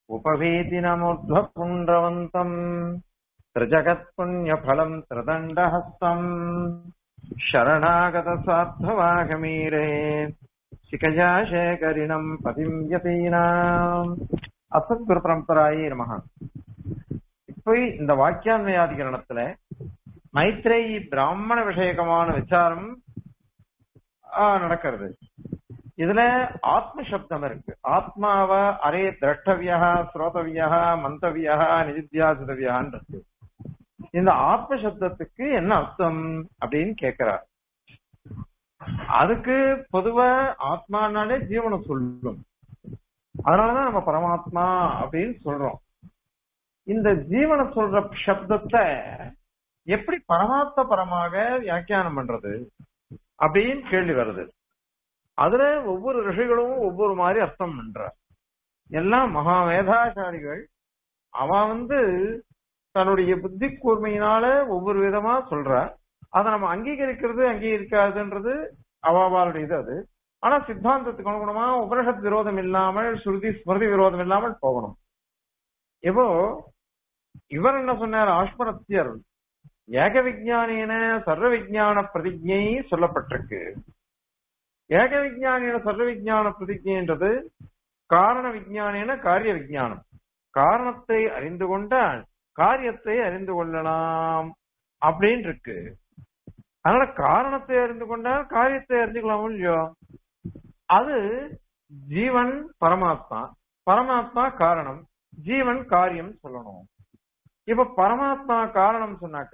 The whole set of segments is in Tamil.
उपवीतिनमुर्ध्वपुण्ड्रवन्तम् त्रिजगत्पुण्यफलम् त्रिदण्डहस्तम् शरणागतस्वार्थवागमीरे शिखया शेखरिणम् பதிம் யதீனாம் அசத்குரு பரம்பராயே நமக இப்போ இந்த வாக்கியான்மயாதிகரணத்துல மைத்ரேயி பிராமண விஷயகமான விசாரம் ஆஹ், நடக்கிறது இதுல ஆத்ம சப்தம் இருக்கு ஆத்மாவ அரே திரஷ்டவியா ஸ்ரோதவியா மந்தவியா நிதித்தியாசிதவியான்னு இருக்கு இந்த ஆத்ம சப்தத்துக்கு என்ன அர்த்தம் அப்படின்னு கேக்குறார் அதுக்கு பொதுவா ஆத்மானாலே ஜீவனை சொல்லும் அதனாலதான் நம்ம பரமாத்மா அப்படின்னு சொல்றோம் இந்த ஜீவனை சொல்ற சப்தத்தை எப்படி பரமாத்ம பரமாக வியாக்கியானம் பண்றது அப்படின்னு கேள்வி வருது அதுல ஒவ்வொரு ரிஷிகளும் ஒவ்வொரு மாதிரி அர்த்தம் பண்றார் எல்லாம் மகா மேதாசாலிகள் அவன் வந்து தன்னுடைய புத்தி கூர்மையினால ஒவ்வொரு விதமா சொல்றா அதை நம்ம அங்கீகரிக்கிறது அங்கீகரிக்காதுன்றது அவாவாளுடைய இது அது ஆனா சித்தாந்தத்துக்கு அனுகுணமா உபனிஷத் விரோதம் இல்லாமல் ஸ்ருதி ஸ்மிருதி விரோதம் இல்லாமல் போகணும் இப்போ இவர் என்ன சொன்னார் ஆஷ்மரத்தியர் ஏக விஜானின சர்வ விஜான பிரதிஜை சொல்லப்பட்டிருக்கு ஏக விஜானின சர்வ விஜான பிரதிஜைன்றது காரண விஜானின காரிய விஜானம் காரணத்தை அறிந்து கொண்டால் காரியத்தை அறிந்து கொள்ளலாம் அப்படின்னு இருக்கு அதனால காரணத்தை அறிந்து கொண்டால் காரியத்தை அறிஞ்சுக்கலாம் இல்லையோ அது ஜீவன் பரமாத்மா பரமாத்மா காரணம் ஜீவன் காரியம் சொல்லணும் இப்ப பரமாத்மா காரணம் சொன்னாக்க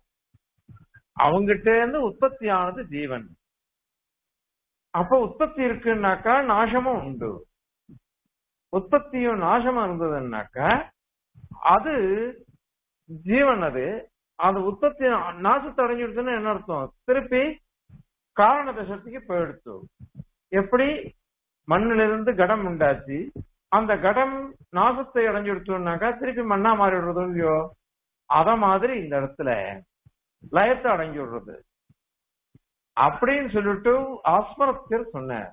அவங்கிட்ட இருந்து உற்பத்தி ஆனது ஜீவன் அப்ப உற்பத்தி இருக்குன்னாக்கா நாசமும் உண்டு உற்பத்தியும் நாசமும் இருந்ததுன்னாக்கா அது ஜீவன் அது அந்த உற்பத்தி நாசத்தை அடைஞ்சிடுச்சுன்னு என்ன அர்த்தம் திருப்பி காரண தசத்துக்கு போயிடுச்சு எப்படி மண்ணிலிருந்து கடம் உண்டாச்சு அந்த கடம் நாசத்தை அடைஞ்சிடுச்சோம்னாக்கா திருப்பி மண்ணா மாறி விடுறது இல்லையோ அத மாதிரி இந்த இடத்துல லயத்தை அடங்கி விடுறது அப்படின்னு சொல்லிட்டு ஆஸ்மரத்தியர் சொன்னார்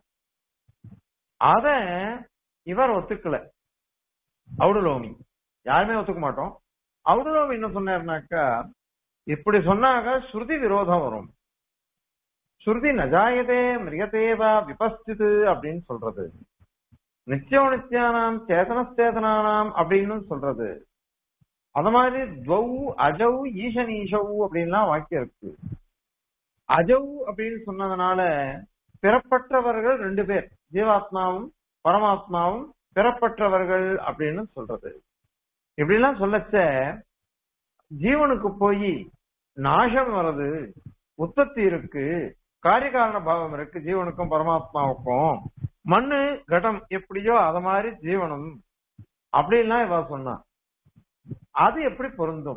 அத இவர் ஒத்துக்கல அவுடுலோமி யாருமே ஒத்துக்க மாட்டோம் அவுடுலோமி என்ன சொன்னார்னாக்கா இப்படி சொன்னாக்க ஸ்ருதி விரோதம் வரும் ஸ்ருதி நஜாயதே மிருகதேவா விபஸ்திது அப்படின்னு சொல்றது நித்தியோ நித்தியானாம் சேதனஸ்தேதனானாம் அப்படின்னு சொல்றது அது மாதிரி துவௌ அஜௌ ஈசனீஷவ் அப்படின்லாம் வாக்கியம் இருக்கு அஜௌ அப்படின்னு சொன்னதுனால பிறப்பற்றவர்கள் ரெண்டு பேர் ஜீவாத்மாவும் பரமாத்மாவும் பிறப்பற்றவர்கள் அப்படின்னு சொல்றது இப்படிலாம் சொல்லச்ச ஜீவனுக்கு போய் நாசம் வருது உற்பத்தி இருக்கு காரியகாரண பாவம் இருக்கு ஜீவனுக்கும் பரமாத்மாவுக்கும் மண்ணு கடம் எப்படியோ அத மாதிரி ஜீவனும் அப்படின்லாம் இவ சொன்னா அது எப்படி பொருந்தும்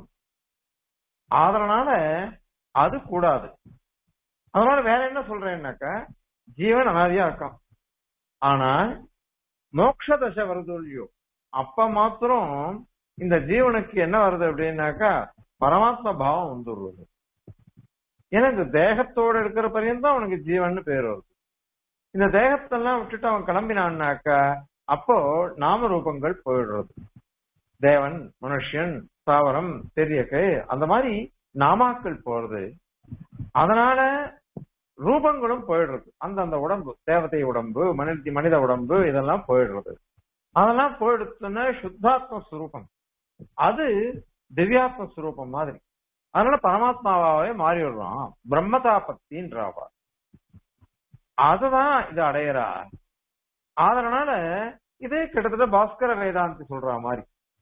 அதனால அது கூடாது அதனால வேற என்ன சொல்றேன்னாக்கா ஜீவன் அனாதியா இருக்கான் ஆனா மோட்ச தசை வருது இல்லையோ அப்ப மாத்திரம் இந்த ஜீவனுக்கு என்ன வருது அப்படின்னாக்கா பரமாத்ம பாவம் வந்துடுறது ஏன்னா இந்த தேகத்தோட இருக்கிற பரியந்தம் அவனுக்கு ஜீவன் பேர் வருது இந்த தேகத்தெல்லாம் விட்டுட்டு அவன் கிளம்பினான்னாக்கா அப்போ நாம ரூபங்கள் போயிடுறது தேவன் மனுஷன் தாவரம் தெரியக்கை அந்த மாதிரி நாமாக்கள் போறது அதனால ரூபங்களும் போயிடுறது அந்த அந்த உடம்பு தேவதை உடம்பு மனித மனித உடம்பு இதெல்லாம் போயிடுறது அதெல்லாம் போயிடுச்சுன்னா சுத்தாத்ம ஸ்வரூபம் அது திவ்யாத்ம ஸ்வரூபம் மாதிரி அதனால பரமாத்மாவாவே மாறி விடுறான் பிரம்மதாபத்தின்றாவா அதுதான் இது அடையறா அதனால இது கிட்டத்தட்ட பாஸ்கர வேதாந்தி சொல்ற மாதிரி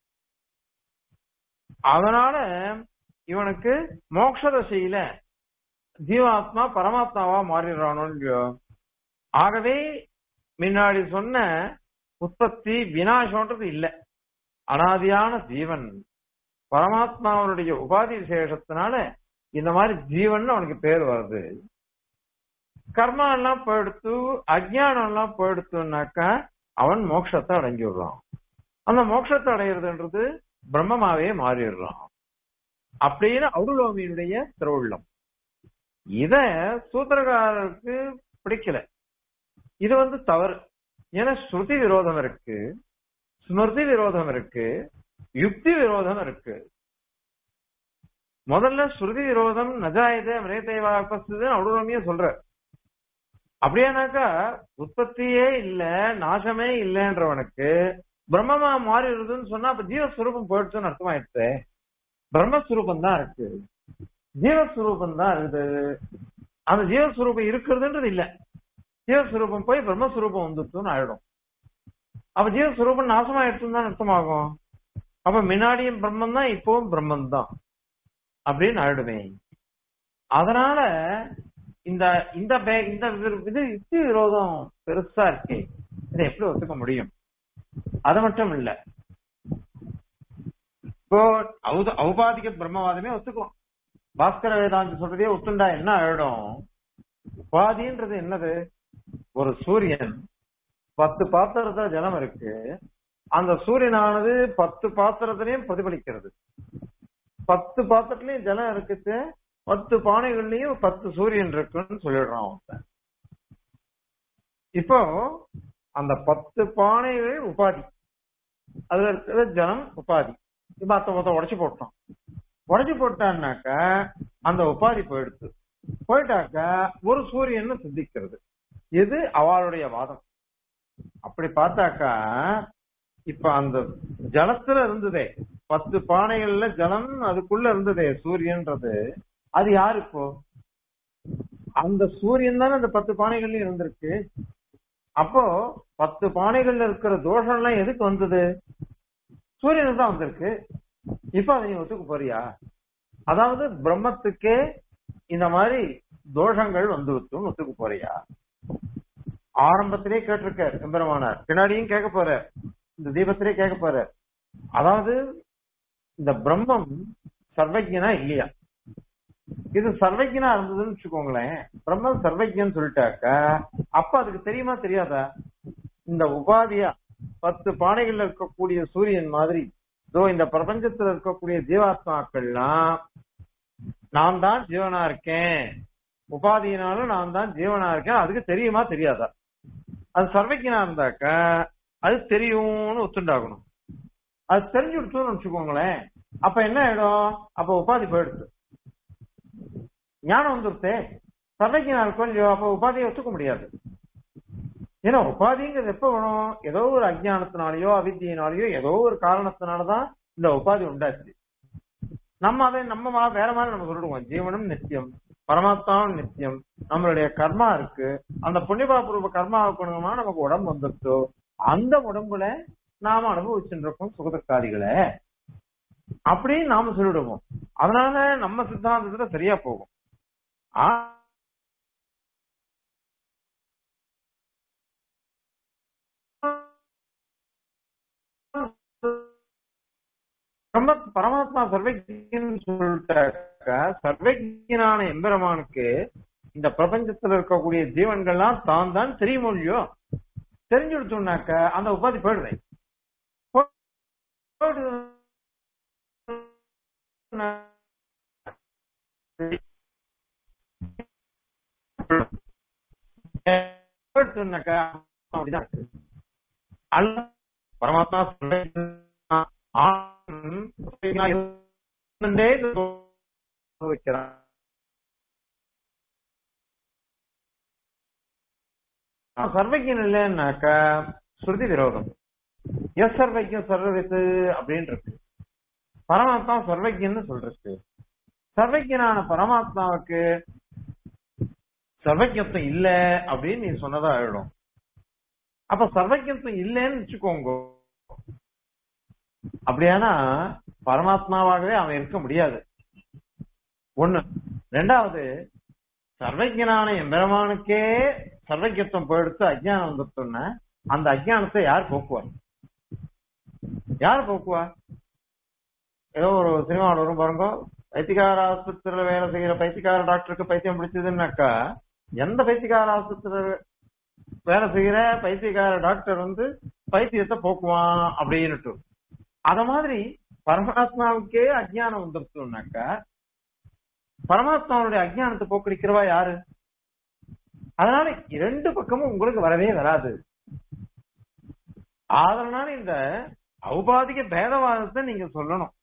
அதனால இவனுக்கு மோட்ச தசையில ஜீவாத்மா பரமாத்மாவா மாறிடுறானோ இல்லையோ ஆகவே முன்னாடி சொன்ன உற்பத்தி வினாசம்ன்றது இல்ல அனாதியான ஜீவன் பரமாத்மாவனுடைய உபாதி விசேஷத்தினால இந்த மாதிரி ஜீவன் அவனுக்கு பேர் வருது கர்மா எல்லாம் போயிடுத்து அஜ்ஞானம் எல்லாம் போயிடுத்துனாக்கா அவன் மோட்சத்தை அடைஞ்சு விடுறான் அந்த மோட்சத்தை அடையிறதுன்றது பிரம்மமாவே மாறிடுறான் அப்படின்னு அவுடுலோமியினுடைய திருவுள்ளம் இத சூத்திரகாரருக்கு பிடிக்கல இது வந்து தவறு ஏன்னா ஸ்ருதி விரோதம் இருக்கு ஸ்மிருதி விரோதம் இருக்கு யுக்தி விரோதம் இருக்கு முதல்ல ஸ்ருதி விரோதம் நஜாயதே மிரேதேவா உபஸ்து அவ்வளவுமே சொல்ற அப்படியானாக்கா உற்பத்தியே இல்ல நாசமே இல்லைன்றவனுக்கு பிரம்மமா மாறிடுதுன்னு சொன்னா அப்ப ஜீவஸ்வரூபம் போயிடுச்சுன்னு அர்த்தமாயிடுச்சு பிரம்மஸ்வரூபம் தான் இருக்கு ஜீவஸ்வரூபம் தான் இருக்குது அந்த ஜீவஸ்வரூபம் இருக்கிறதுன்றது இல்ல ஜீவஸ்வரூபம் போய் பிரம்மஸ்வரூபம் வந்துட்டுன்னு ஆயிடும் அப்ப ஜீவஸ்வரூபம் நாசமாயிடுச்சுன்னு தான் அர்த்தமாகும் அப்ப முன்னாடியும் பிரம்மன் தான் இப்பவும் பிரம்மன் தான் அப்படின்னு ஆயிடுமே அதனால இந்த இந்த பே- இந்த வி- இது யுக்தி விரோதம் பெருசா இருக்கே இதை எப்படி ஒத்துக்க முடியும் அது மட்டும் இல்ல இப்போ ஔத- ஔபாதிக பிரம்மவாதமே ஒத்துக்கலாம் பாஸ்கர வேதாந்தி சொல்றதே ஒத்துண்டா என்ன ஆயிடும் உபாதின்றது என்னது ஒரு சூரியன் பத்து பாத்திரத்துல ஜலம் இருக்கு அந்த சூரியனானது பத்து பாத்திரத்திலையும் பிரதிபலிக்கிறது பத்து பாத்திரத்திலயும் ஜலம் இருக்குது பத்து பானைகள்லயும் பத்து சூரியன் இருக்குன்னு சொல்லிடுறான் அவன் இப்போ அந்த பத்து பானைகள் உபாதி அதுல இருக்கிற ஜலம் உபாதி இப்ப அத்த மொத்தம் உடைச்சு போட்டான் உடைச்சு போட்டான்னாக்கா அந்த உபாதி போயிடுச்சு போயிட்டாக்கா ஒரு சூரியன் சித்திக்கிறது இது அவளுடைய வாதம் அப்படி பார்த்தாக்கா இப்ப அந்த ஜலத்துல இருந்ததே பத்து பானைகள்ல ஜலம் அதுக்குள்ள இருந்ததே சூரியன்றது அது யாரு இப்போ அந்த சூரியன் தானே அந்த பத்து பானைகள்லயும் இருந்திருக்கு அப்போ பத்து பானைகள்ல இருக்கிற தோஷம் எல்லாம் எதுக்கு வந்தது சூரியனுக்கு தான் வந்திருக்கு இப்ப அதை நீ ஒத்துக்க போறியா அதாவது பிரம்மத்துக்கே இந்த மாதிரி தோஷங்கள் வந்து விட்டுன்னு ஒத்துக்க போறியா ஆரம்பத்திலே கேட்டிருக்கார் எம்பெருமானார் பின்னாடியும் கேட்க போற இந்த தீபத்திலே கேட்க போற அதாவது இந்த பிரம்மம் சர்வஜனா இல்லையா இது சர்வஜனா இருந்ததுன்னு வச்சுக்கோங்களேன் பிரம்மம் சர்வஜன் சொல்லிட்டாக்க அப்ப அதுக்கு தெரியுமா தெரியாதா இந்த உபாதியா பத்து பானைகள்ல இருக்கக்கூடிய சூரியன் மாதிரி இதோ இந்த பிரபஞ்சத்துல இருக்கக்கூடிய ஜீவாத்மாக்கள்லாம் நான் தான் ஜீவனா இருக்கேன் உபாதியினாலும் நான் தான் ஜீவனா இருக்கேன் அதுக்கு தெரியுமா தெரியாதா அது சர்வஜனா இருந்தாக்க அது தெரியும்னு ஒத்துண்டாகணும் அது தெரிஞ்சு விட்டுன்னு வச்சுக்கோங்களேன் அப்ப என்ன ஆயிடும் அப்ப உபாதி போயிடுது ஞானம் வந்துருத்தே சர்வஜனா இருக்கும் இல்லையோ அப்ப உபாதியை ஒத்துக்க முடியாது ஏன்னா உபாதிங்கிறது எப்ப வரும் ஏதோ ஒரு அஜ்ஞானத்தினாலயோ அவித்தியினாலயோ ஏதோ ஒரு காரணத்தினாலதான் இந்த உபாதி உண்டாச்சு நம்ம அதை நம்ம மா- வேற மாதிரி நம்ம சொல்லிடுவோம் ஜீவனும் நித்தியம் பரமாத்மாவும் நித்தியம் நம்மளுடைய கர்மா இருக்கு அந்த புண்ணியபாபூர்வ கர்மாவுக்கு அனுகுணமா நமக்கு உடம்பு வந்துருச்சோ அந்த உடம்புல நாம அனுபவிச்சுட்டு இருக்கோம் சுகதக்காரிகளை அப்படின்னு நாம சொல்லிடுவோம் அதனால நம்ம சித்தாந்தத்துல சரியா போகும் ஆ பிரம்ம பரமாத்மா சர்வஜன் சொல்லிட்டாக்க சர்வஜனான எம்பெருமானுக்கு இந்த பிரபஞ்சத்துல இருக்கக்கூடிய ஜீவன்கள்லாம் தான் தான் தெரியுமோ இல்லையோ தெரிஞ்சு கொடுத்தோம்னாக்க அந்த உபாதி போயிடுறேன் போயிடுச்சுன்னாக்கா அப்படிதான் இருக்கு. அல்ல பரமாத்மா சர்வஜன் ஆண் இருந்தே வைக்கிறான் சர்வஜன் இல்லைன்னாக்கா ஸ்ருதி விரோதம் எஸ் சர்வஜன் சர்வவித்து அப்படின்னு இருக்கு பரமாத்மா சர்வஜன்னு சொல்றது சர்வஜனான பரமாத்மாவுக்கு சர்வஜத்துவம் இல்ல அப்படின்னு நீ சொன்னதா ஆயிடும் அப்ப சர்வஜத்துவம் இல்லைன்னு வச்சுக்கோங்க அப்படியானா பரமாத்மாவாகவே அவன் இருக்க முடியாது ஒண்ணு ரெண்டாவது சர்வஜனான எம்பெருமானுக்கே சர்வஜத்துவம் போயிடுத்து அஜ்ஞானம் வந்துட்டோம்னா அந்த அஜ்ஞானத்தை யார் போக்குவார் யார் போக்குவா ஏதோ ஒரு சினிமாவில் வரும் பாருங்க பைத்தியக்கார ஆஸ்பத்திரியில வேலை செய்யற பைத்தியக்கார டாக்டருக்கு பைத்தியம் பிடிச்சதுன்னாக்கா எந்த பைத்தியக்கார ஆஸ்பத்திரியில வேலை செய்யற பைத்தியக்கார டாக்டர் வந்து பைத்தியத்தை போக்குவான் அப்படின்னுட்டு அத மாதிரி பரமாத்மாவுக்கே அஜ்ஞானம் வந்துருச்சுனாக்கா பரமாத்மாவுடைய அஜ்ஞானத்தை போக்கடிக்கிறவா யாரு அதனால இரண்டு பக்கமும் உங்களுக்கு வரவே வராது அதனால இந்த ஔபாதிக பேதவாதத்தை நீங்க சொல்லணும்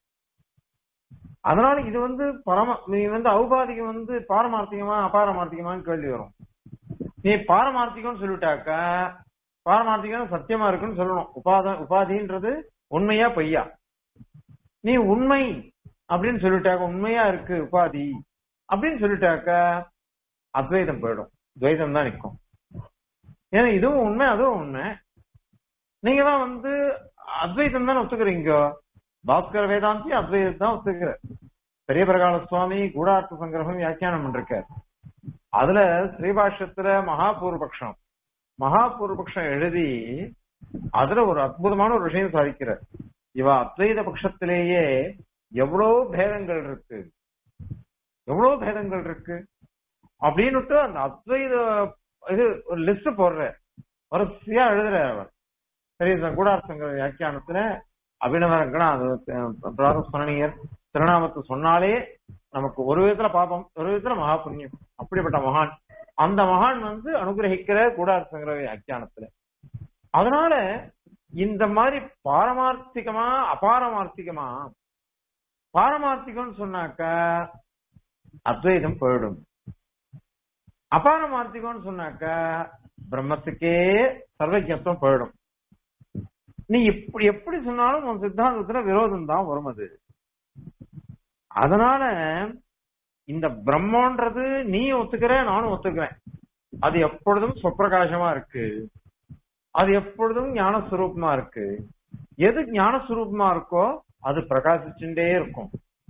அதனால இது வந்து பரம நீ வந்து ஔபாதிகம் வந்து பாரமார்த்திகமா அபாரமார்த்திகமான்னு கேள்வி வரும் நீ பாரமார்த்திகம்னு சொல்லிட்டாக்கா பாரமார்த்திகம் சத்தியமா இருக்குன்னு சொல்லணும் உபாத உபாதின்றது உண்மையா பொய்யா நீ உண்மை அப்படின்னு சொல்லிட்டாக்க உண்மையா இருக்கு உபாதி அப்படின்னு சொல்லிட்டாக்க அத்வைதம் போயிடும் துவைதம் தான் நிற்கும் ஏன்னா இதுவும் உண்மை அதுவும் உண்மை நீங்க தான் வந்து அத்வைதம் தானே ஒத்துக்கிறீங்க பாஸ்கர வேதாந்தி அத்வைதம் தான் ஒத்துக்கிற பெரிய பிரகால சுவாமி கூடார்த்த சங்கிரகம் வியாக்கியானம் பண்ணிருக்கார் அதுல ஸ்ரீபாஷ்யத்துல மகாபூர்வபக்ஷம் மகாபூர்வபக்ஷம் எழுதி அதுல ஒரு அற்புதமான ஒரு விஷயம் சாதிக்கிறார் இவ அத்வைத பட்சத்திலேயே எவ்வளவு பேதங்கள் இருக்கு எவ்வளவு பேதங்கள் இருக்கு அப்படின்னுட்டு அந்த அத்வைத இது ஒரு லிஸ்ட் போடுற வரிசையா எழுதுற அவர் பெரிய கூடார்த்தங்கிற வியாக்கியானத்துல அபிநவரங்கனா அது பிராதஸ்மரணியர் திருநாமத்தை சொன்னாலே நமக்கு ஒரு விதத்துல பாப்போம் ஒரு விதத்துல மகா புண்ணியம் அப்படிப்பட்ட மகான் அந்த மகான் வந்து அனுகிரகிக்கிற கூடார்த்தங்கிற வியாக்கியானத்துல அதனால இந்த மாதிரி பாரமார்த்திகமா அபாரமார்த்திகமா பாரமார்த்திகம்னு சொன்னாக்க அத்வைதம் போயிடும் அபாரமார்த்திகம்னு சொன்னாக்க பிரம்மத்துக்கே சர்வஜத்துவம் போயிடும் நீ இப்படி எப்படி சொன்னாலும் உன் சித்தாந்தத்துல விரோதம் தான் வரும் அது அதனால இந்த பிரம்மன்றது நீ ஒத்துக்கிற நானும் ஒத்துக்கிறேன் அது எப்பொழுதும் சொப்பிரகாசமா இருக்கு அது எப்பொழுதும் ஞானஸ்வரூபமா இருக்கு எது ஞானஸ்வரூபமா இருக்கோ அது பிரகாசிச்சுட்டே இருக்கும்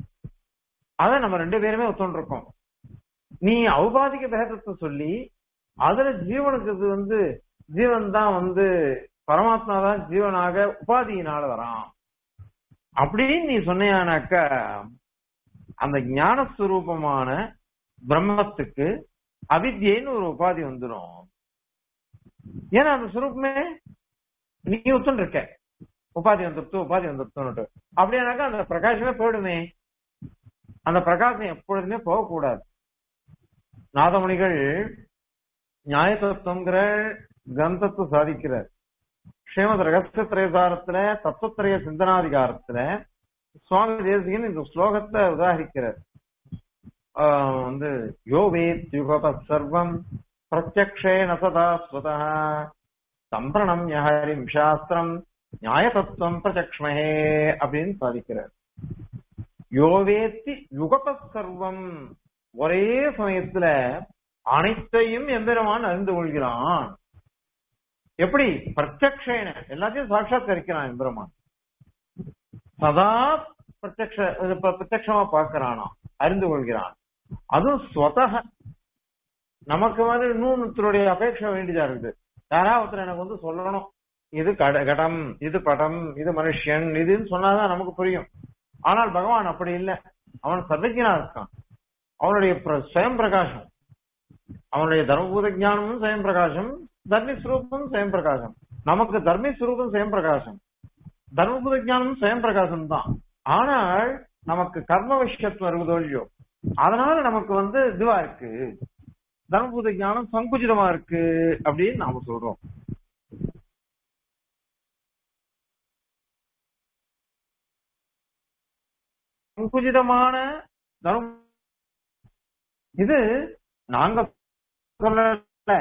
அத நம்ம ரெண்டு பேருமே ஒத்துண்டிருக்கோம் நீ ஔபாதிக பேதத்தை சொல்லி அதுல ஜீவனுக்கு இது வந்து ஜீவன் தான் வந்து பரமாத்மா தான் ஜீவனாக உபாதியினால வரான் அப்படின்னு நீ சொன்னியானாக்க அந்த ஞானஸ்வரூபமான பிரம்மத்துக்கு அவித்யன்னு ஒரு உபாதி வந்துடும் ஏன்னா அந்த சுரூபமே நீ ஒத்துன்னு இருக்க உபாதி வந்துருத்து உபாதி வந்துருத்துன்னுட்டு அப்படியானாக்கா அந்த பிரகாசமே போயிடுமே அந்த பிரகாசம் எப்பொழுதுமே போகக்கூடாது நாதமணிகள் நியாய தத்துவங்கிற கிரந்தத்தை சாதிக்கிறார் ஸ்ரீமத் ரகசிய திரேசாரத்துல தத்துவத்திரைய சிந்தனாதிகாரத்துல சுவாமி தேசிகன் இந்த ஸ்லோகத்தை உதாகரிக்கிறார் வந்து யோ வேத் யுகப சர்வம் பிரத்யக்ஷேன சதா ஸ்வதா சம்பிரணம் யஹரிம் சாஸ்திரம் நியாய தத்துவம் பிரச்சக்ஷ்மஹே அப்படின்னு சாதிக்கிறார் யோவேத்தி யுகப சர்வம் ஒரே சமயத்துல அனைத்தையும் எம்பெருமான் அறிந்து கொள்கிறான் எப்படி பிரத்யக்ஷேன எல்லாத்தையும் சாட்சாத்கரிக்கிறான் எம்பெருமான் சதா பிரத்யக்ஷ பிரத்யக்ஷமா பார்க்கிறானா அறிந்து கொள்கிறான் அதுவும் ஸ்வதக நமக்கு வந்து இன்னொருத்தருடைய அபேட்சை வேண்டியதா இருக்குது யாராவது ஒருத்தர் எனக்கு வந்து சொல்லணும் இது கட கடம் இது படம் இது மனுஷன் இதுன்னு சொன்னாதான் நமக்கு புரியும் ஆனால் பகவான் அப்படி இல்லை அவன் சர்வஜனா இருக்கான் அவனுடைய சுயம் பிரகாசம் அவனுடைய தர்மபூத ஜானமும் சுயம் பிரகாசம் தர்மி ஸ்வரூபமும் சுயம் பிரகாசம் நமக்கு தர்மி ஸ்வரூபம் சுயம் பிரகாசம் தர்மபூத ஜானமும் சுயம் பிரகாசம் தான் ஆனால் நமக்கு கர்ம விஷயத்துவம் இருக்குதோ இல்லையோ அதனால நமக்கு வந்து இதுவா இருக்கு தர்மபூத ஞானம் சங்குச்சிதமா இருக்கு அப்படின்னு நாம சொல்றோம் சங்குச்சிதமான தர்ம இது நாங்க சொல்லல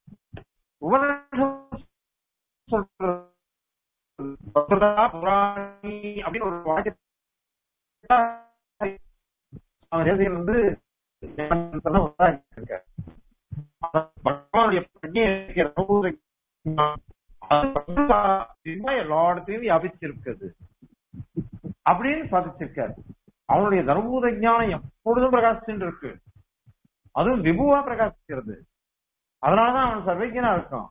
புராணி அப்படின்னு ஒரு வாக்கிய வந்து பகவானுடைய எல்லா இடத்தையும் வியாபிச்சிருக்குது அப்படின்னு சாதிச்சிருக்காரு அவனுடைய தர்மபூத ஞானம் எப்பொழுதும் பிரகாசிச்சுட்டு இருக்கு அதுவும் விபுவா பிரகாசிக்கிறது அதனாலதான் அவன் சர்வஜனா இருக்கான்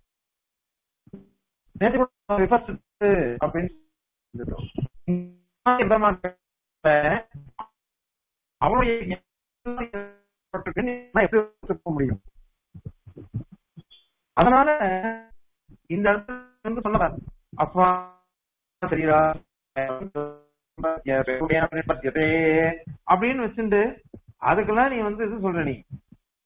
அப்படின்னு அவனுடைய முடியும் அதனால இந்த இடத்துல சொல்ல அப்பா தெரியுதா அப்படின்னு வச்சுட்டு அதுக்கெல்லாம் நீ வந்து இது சொல்ற நீ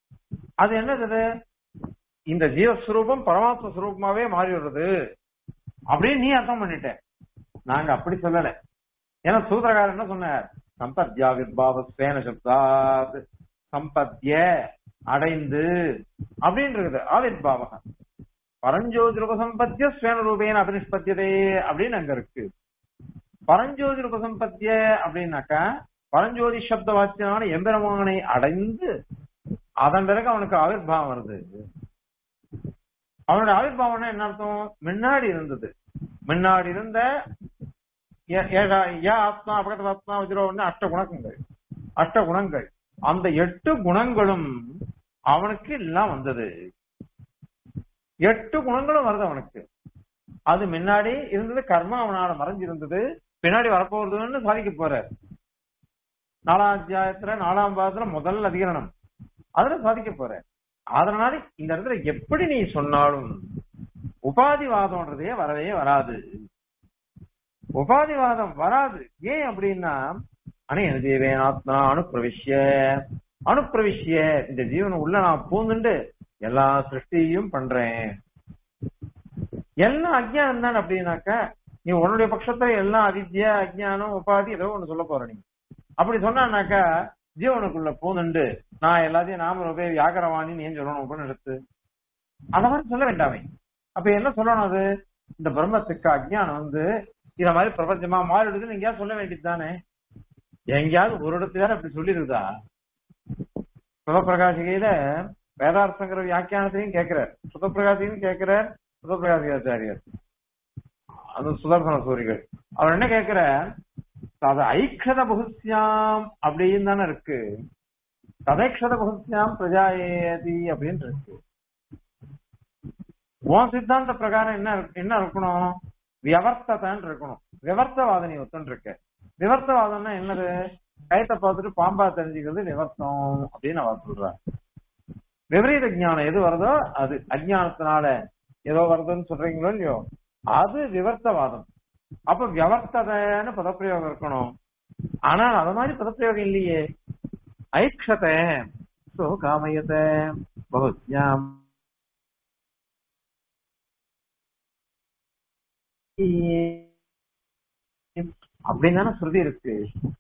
அது என்னது இந்த ஜீவஸ்வரூபம் பரமாத்ம ஸ்வரூபமாவே மாறி வருது அப்படின்னு நீ அர்த்தம் பண்ணிட்ட நாங்க அப்படி சொல்லல ஏன்னா சூத்திரக்காரர் என்ன சொன்னார் சம்பத்யா விர்பாவ ஸ்வேன சப்தாத் சம்பத்திய அடைந்து அப்படின்னு இருக்குது ஆவிர்பாவகம் பரஞ்சோதி உபசம்பத்திய ஸ்வேன ரூபேன அபினிஷ்பத்தியதே அப்படின்னு அங்க இருக்கு பரஞ்சோதி உபசம்பத்திய அப்படின்னாக்கா பரஞ்சோதி சப்த வாக்கியமான எம்பெருமானை அடைந்து அதன் பிறகு அவனுக்கு ஆவிர்பாவம் வருது அவனுடைய ஆவிர்பாவம்னா என்ன அர்த்தம் முன்னாடி இருந்தது முன்னாடி இருந்த ஏ- ஏகா- யா ஆத்மா அபகத ஆத்மா வஜ்ரோன்னு அஷ்ட குணங்கள் அஷ்ட குணங்கள் அந்த எட்டு குணங்களும் அவனுக்கு எல்லாம் வந்தது எட்டு குணங்களும் வருது அவனுக்கு அது முன்னாடி இருந்தது கர்மா அவனால மறைஞ்சு இருந்தது பின்னாடி வரப்போகுதுன்னு சாதிக்க போறார் நாலாம் அத்தியாயத்துல நாலாம் பாகத்துல முதல் அதிகரணம் அதுல சாதிக்க போற அதனால இந்த இடத்துல எப்படி நீ சொன்னாலும் உபாதிவாதம்ன்றதே வரவே வராது உபாதிவாதம் வராது ஏன் அப்படின்னா அனேன தேவேனாத்மா அனுப்பிரவிஷ்ய அனுப்பிரவிஷ்ய இந்த ஜீவன் உள்ள நான் பூந்துண்டு எல்லா சிருஷ்டியும் பண்றேன் எல்லாம் அஜ்ஞானம் தான் அப்படின்னாக்க நீ உன்னுடைய பட்சத்துல எல்லாம் அவித்யா அஜ்ஞானம் உபாதி ஏதோ ஒண்ணு சொல்ல போற நீ அப்படி சொன்னானாக்கா ஜீவனுக்குள்ள பூந்துண்டு நான் எல்லாத்தையும் நாம ரொம்ப வியாகரவாணின்னு ஏன் சொல்லணும் உபநிடத்து அந்த மாதிரி சொல்ல வேண்டாமே அப்ப என்ன சொல்லணும் அது இந்த பிரம்மத்துக்கு அஜ்ஞானம் வந்து இத மாதிரி பிரபஞ்சமா மாறிடுதுன்னு எங்கேயாவது சொல்ல வேண்டியது தானே எங்கேயாவது ஒரு இடத்துல அப்படி சொல்லிருக்குதா சுதப்பிரகாசிகையில வேதார்த்தங்கிற வியாக்கியானத்தையும் கேட்கிறார் சுதப்பிரகாசியும் கேட்கிறார் சுதப்பிரகாசிகாச்சாரியர் அது சுதர்சன சூரிகள் அவர் என்ன கேட்கிற அது ஐக்ஷத பகுஸ்யாம் அப்படின்னு தானே இருக்கு ததைக்ஷத பகுஸ்யாம் பிரஜாயேதி அப்படின்னு இருக்கு உன் சித்தாந்த பிரகாரம் என்ன இருக்கு- என்ன இருக்கணும் வியவர்த்ததான் இருக்கணும் விவர்த்தவாதனை ஒத்துன்னு இருக்கு விவர்த்தவாதம்னா என்னது கயத்தை பார்த்துட்டு பாம்பா தெரிஞ்சுக்கிறது விவர்த்தம் அப்படின்னு அவர் சொல்றார் விபரீத ஞானம் எது வருதோ அது அஜ்ஞானத்தினால ஏதோ வருதுன்னு சொல்றீங்களோ இல்லையோ அது விவர்த்தவாதம் அப்ப வியவர்த்ததன்னு பதப்பிரயோகம் இருக்கணும் ஆனால் அது மாதிரி பதப்பிரயோகம் இல்லையே ஐக்ஷத சோ காமயத பகுத்யாம் அப்படின்னு தானே ஸ்ருதி இருக்கு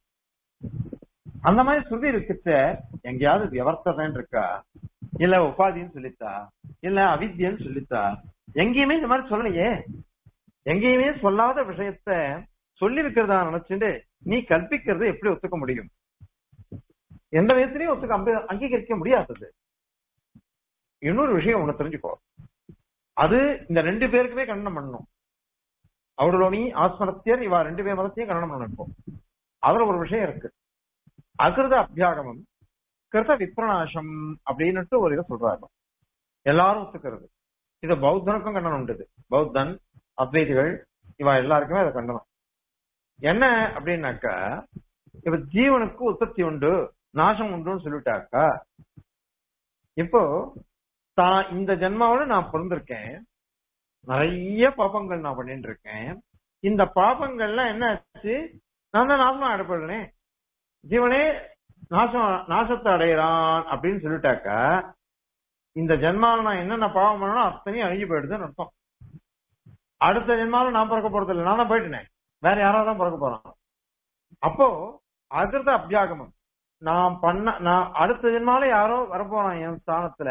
அந்த மாதிரி ஸ்ருதி இருக்குச்ச எங்கேயாவது வியவர்த்ததன் இருக்கா இல்ல உபாதின்னு சொல்லித்தா இல்ல அவித்யன்னு சொல்லித்தா எங்கேயுமே இந்த மாதிரி சொல்லலையே எங்கேயுமே சொல்லாத விஷயத்த சொல்லி இருக்கிறதா நினைச்சுட்டு நீ கற்பிக்கிறது எப்படி ஒத்துக்க முடியும் எந்த விதத்திலையும் ஒத்துக்க அம்ப- அங்கீகரிக்க முடியாதது இன்னொரு விஷயம் ஒண்ணு தெரிஞ்சுக்கோ அது இந்த ரெண்டு பேருக்குமே கண்டனம் பண்ணணும் அவர்களோனி ஆஸ்மரத்தியர் இவா ரெண்டு பேர் மதத்தையும் கண்டனம் பண்ணணும் இப்போ அதுல ஒரு விஷயம் இருக்கு அகிருத அபியாகமம் கிருத விப்ரணாசம் அப்படின்னுட்டு ஒரு இதை சொல்றாங்க எல்லாரும் ஒத்துக்கிறது இது பௌத்தனுக்கும் கண்டனம் உண்டு இது. பௌத்தன் அத்வைதிகள் இவா எல்லாருக்குமே அதை கண்டனம் என்ன அப்படின்னாக்கா இப்ப ஜீவனுக்கு உற்பத்தி உண்டு நாசம் உண்டுன்னு சொல்லிட்டாக்கா இப்போ தான் இந்த ஜென்மாவோட நான் பிறந்திருக்கேன் நிறைய பாபங்கள் நான் பண்ணிட்டு இருக்கேன் இந்த பாபங்கள்லாம் என்ன ஆச்சு நான் தான் நாசமா அடைப்படுறேன் ஜீவனே நாசம் நாசத்தை அடையறான் அப்படின்னு சொல்லிட்டாக்கா இந்த ஜென்மாவில் நான் என்னென்ன பாவம் பண்ணணும் அத்தனையும் அழிஞ்சு போயிடுதுன்னு அர்த்தம் அடுத்த ஜென்மாவில் நான் பிறக்க போறது இல்லை நான் தான் போயிட்டேனே வேற யாராவது தான் பிறக்க போறான் அப்போ அதிர்த அபியாகமம் நான் பண்ண நான் அடுத்த ஜென்மால யாரோ வரப்போறான் என் ஸ்தானத்துல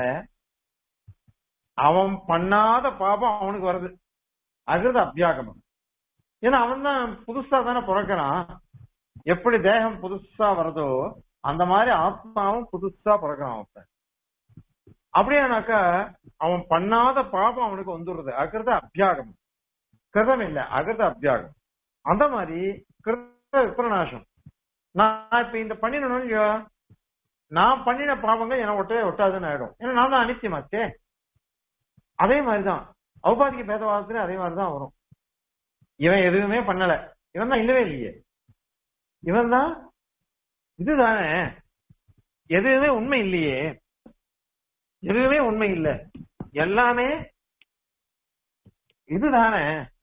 அவன் பண்ணாத பாபம் அவனுக்கு வருது அகிருத அபியாகமம் ஏன்னா அவன் தான் புதுசா தானே பிறக்கிறான் எப்படி தேகம் புதுசா வருதோ அந்த மாதிரி ஆத்மாவும் புதுசா பிறக்கிறான் அவன் அப்படியானாக்கா அவன் பண்ணாத பாபம் அவனுக்கு வந்துடுறது அகிருத அபியாகமம் கிருதம் இல்ல அகிருத அபியாகம் அந்த மாதிரி கிருத விப்ரநாசம் நான் இப்ப இந்த பண்ணினணும் இல்லையோ நான் பண்ணின பாவங்கள் என்ன ஒட்டவே ஒட்டாதுன்னு ஆயிடும் ஏன்னா நான் தான் அனித்தியமாச்சே அதே மாதிரிதான் ஔபாதிக பேதவாதத்துல அதே மாதிரிதான் வரும் இவன் எதுவுமே பண்ணல இவன் தான் இல்லவே இல்லையே இவன் தான் இதுதானே எதுவுமே உண்மை இல்லையே எதுவுமே உண்மை இல்லை எல்லாமே இதுதானே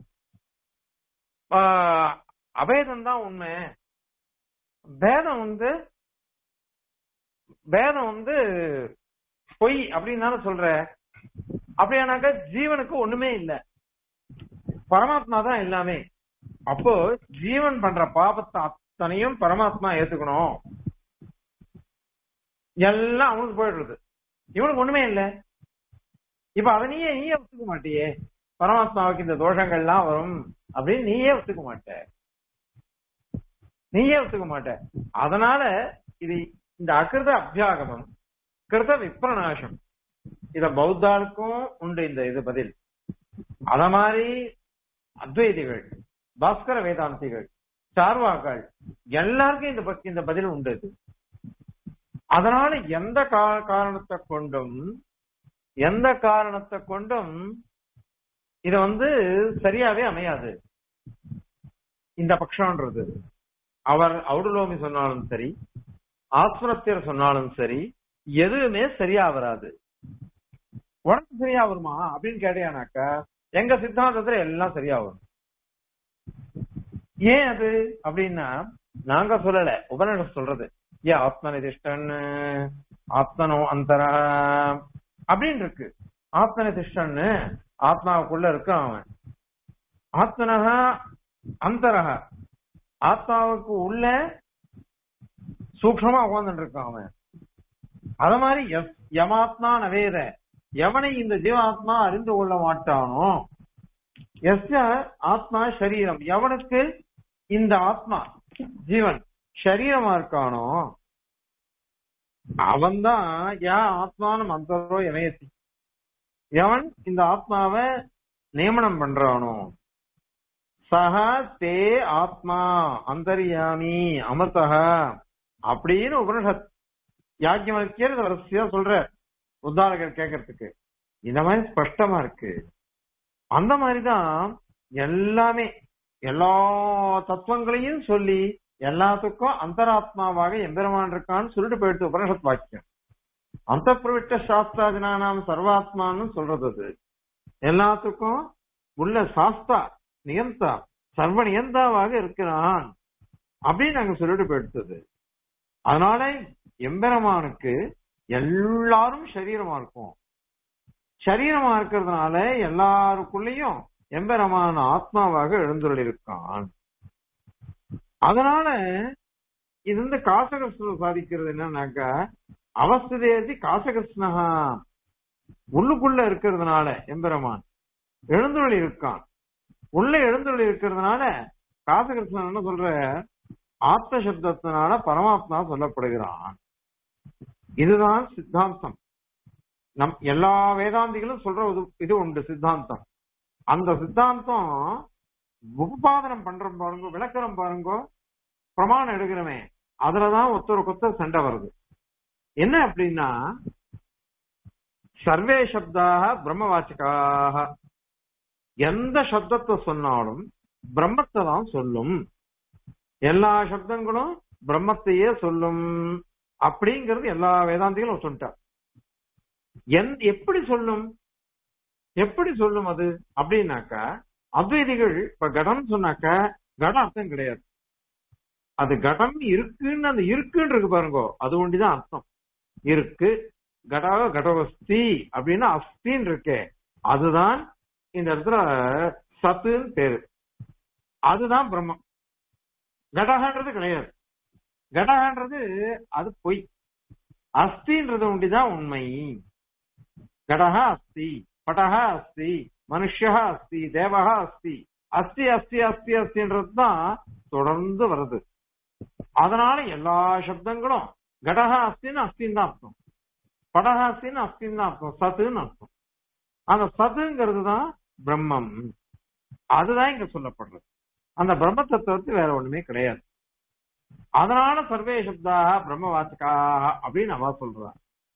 அபேதம் தான் உண்மை பேதம் வந்து பேதம் வந்து பொய் அப்படின்னு தானே சொல்ற அப்படியானாக்கா ஜீவனுக்கு ஒண்ணுமே இல்ல பரமாத்மா தான் எல்லாமே அப்போ ஜீவன் பண்ற பாபத்தை அத்தனையும் பரமாத்மா ஏத்துக்கணும் எல்லாம் அவனுக்கு போயிடுறது இவனுக்கு ஒண்ணுமே இல்ல இப்ப அதை நீயே நீயே ஒத்துக்க மாட்டியே பரமாத்மாவுக்கு இந்த தோஷங்கள்லாம் வரும் அப்படின்னு நீயே ஒத்துக்க மாட்ட நீயே ஒத்துக்க மாட்ட அதனால இது இந்த அகிருத அபியாகமம் கிருத விப்ரநாசம் இத பௌத்தாளுக்கும் உண்டு இந்த இது பதில் அத மாதிரி அத்வைதிகள் பாஸ்கர வேதாந்திகள் சார்வாக்கள் எல்லாருக்கும் இந்த ப- இந்த பதில் உண்டு இது. அதனால எந்த கா- காரணத்தை கொண்டும் எந்த காரணத்தை கொண்டும் இத வந்து சரியாவே அமையாது இந்த பட்சம்ன்றது அவர் அவுடுலோமி சொன்னாலும் சரி ஆஸ்வரத்தியர் சொன்னாலும் சரி எதுவுமே சரியா வராது உனக்கு சரியா வருமா அப்படின்னு கேட்டியானாக்கா எங்க சித்தாந்தத்துல எல்லாம் சரியா வரும் ஏன் அது அப்படின்னா நாங்க சொல்லல உபநிஷம் சொல்றது ஏன் ஆத்ம நிதிஷ்டன்னு ஆத்மனோ அந்தரா அப்படின்னு இருக்கு ஆத்ம நிதிஷ்டன்னு ஆத்மாவுக்குள்ள இருக்கான் அவன் ஆத்மனகா அந்தரகா ஆத்மாவுக்கு உள்ள சூக்ஷமா உட்கார்ந்துட்டு இருக்கான் அவன் அத மாதிரி எஸ்- யமாத்மா நவேத எவனை இந்த ஜீவாத்மா அறிந்து கொள்ள மாட்டானோ எஸ் ஆத்மா சரீரம் எவனுக்கு இந்த ஆத்மா ஜீவன் சரீரமா இருக்கானோ அவன்தான் யா ஆத்மானம் அந்தரோ எமயத்தி எவன் இந்த ஆத்மாவை நியமனம் பண்றானோ சஹ தே ஆத்மா அந்தர்யாமி அமிர்தஹ அப்படின்னு உபனிஷத் யாக்கியமல்கியர் இதை வரிசையா சொல்ற உத்தாரகர் கேட்கறதுக்கு இந்த மாதிரி ஸ்பஷ்டமா இருக்கு அந்த மாதிரிதான் எல்லாமே எல்லா தத்துவங்களையும் சொல்லி எல்லாத்துக்கும் அந்தராத்மாவாக எம்பெருமான் இருக்கான்னு சொல்லிட்டு போயிடுச்சு உபனிஷத் வாக்கியம் அந்த பிரவிட்ட சாஸ்திராதினானாம் சர்வாத்மான்னு சொல்றது அது எல்லாத்துக்கும் உள்ள சாஸ்தா நியந்தா சர்வ நியந்தாவாக இருக்கிறான் அப்படின்னு நாங்க சொல்லிட்டு போயிடுத்தது அதனால எம்பெருமானுக்கு எல்லாரும் சரீரமா இருக்கும் சரீரமா இருக்கிறதுனால எல்லாருக்குள்ளயும் எம்பெருமான ஆத்மாவாக எழுந்துள்ள இருக்கான் அதனால இது வந்து காசகிருஷ்ணர் சாதிக்கிறது என்னன்னாக்கா அவஸ்தேதி காசகிருஷ்ணகா உள்ளுக்குள்ள இருக்கிறதுனால எம்பெருமான் எழுந்துள்ளி இருக்கான் உள்ள எழுந்துள்ளி இருக்கிறதுனால காசகிருஷ்ணன் என்ன சொல்ற ஆத்ம சப்தத்தினால பரமாத்மா சொல்லப்படுகிறான் இதுதான் சித்தாந்தம் நம் எல்லா வேதாந்திகளும் சொல்ற ஒரு இது உண்டு சித்தாந்தம் அந்த சித்தாந்தம் உபபாதனம் பண்றோம் பாருங்க விளக்கறம் பாருங்க பிரமாணம் எடுக்கிறோமே அதுலதான் ஒருத்தருக்கு ஒருத்தர் சண்டை வருது என்ன அப்படின்னா சர்வே சப்தாக பிரம்மவாச்சகாக எந்த சப்தத்தை சொன்னாலும் பிரம்மத்தை தான் சொல்லும் எல்லா சப்தங்களும் பிரம்மத்தையே சொல்லும் அப்படிங்கிறது எல்லா வேதாந்திகளும் சொல்லிட்டார் என் எப்படி சொல்லும் எப்படி சொல்லும் அது அப்படின்னாக்கா அத்வைதிகள் இப்ப கடம் சொன்னாக்கா கட அர்த்தம் கிடையாது அது கடம் இருக்குன்னு அந்த இருக்குன்னு இருக்கு பாருங்க அது ஒண்டிதான் அர்த்தம் இருக்கு கடாவ கடவஸ்தி அப்படின்னா அஸ்தின்னு இருக்கே அதுதான் இந்த இடத்துல சத்துன்னு பேரு அதுதான் பிரம்மம் கடகன்றது கிடையாது கடகன்றது அது பொய் அஸ்தின்றது ஒண்டிதான் உண்மை கடக அஸ்தி படக அஸ்தி மனுஷா அஸ்தி தேவகா அஸ்தி அஸ்தி அஸ்தி அஸ்தி அஸ்தின்றது தான் தொடர்ந்து வருது அதனால எல்லா சப்தங்களும் கடகா அஸ்தின்னு அஸ்தின்னு தான் அர்த்தம் படகா அஸ்தின்னு அஸ்தின்னு தான் அர்த்தம் சத்துன்னு அர்த்தம் அந்த சத்துங்கிறது தான் பிரம்மம் அதுதான் இங்க சொல்லப்படுறது அந்த பிரம்ம தத்துவத்து வேற ஒண்ணுமே கிடையாது அதனால சர்வே சப்தாக பிரம்ம வாச்சகாக அப்படின்னு அவ சொல்றா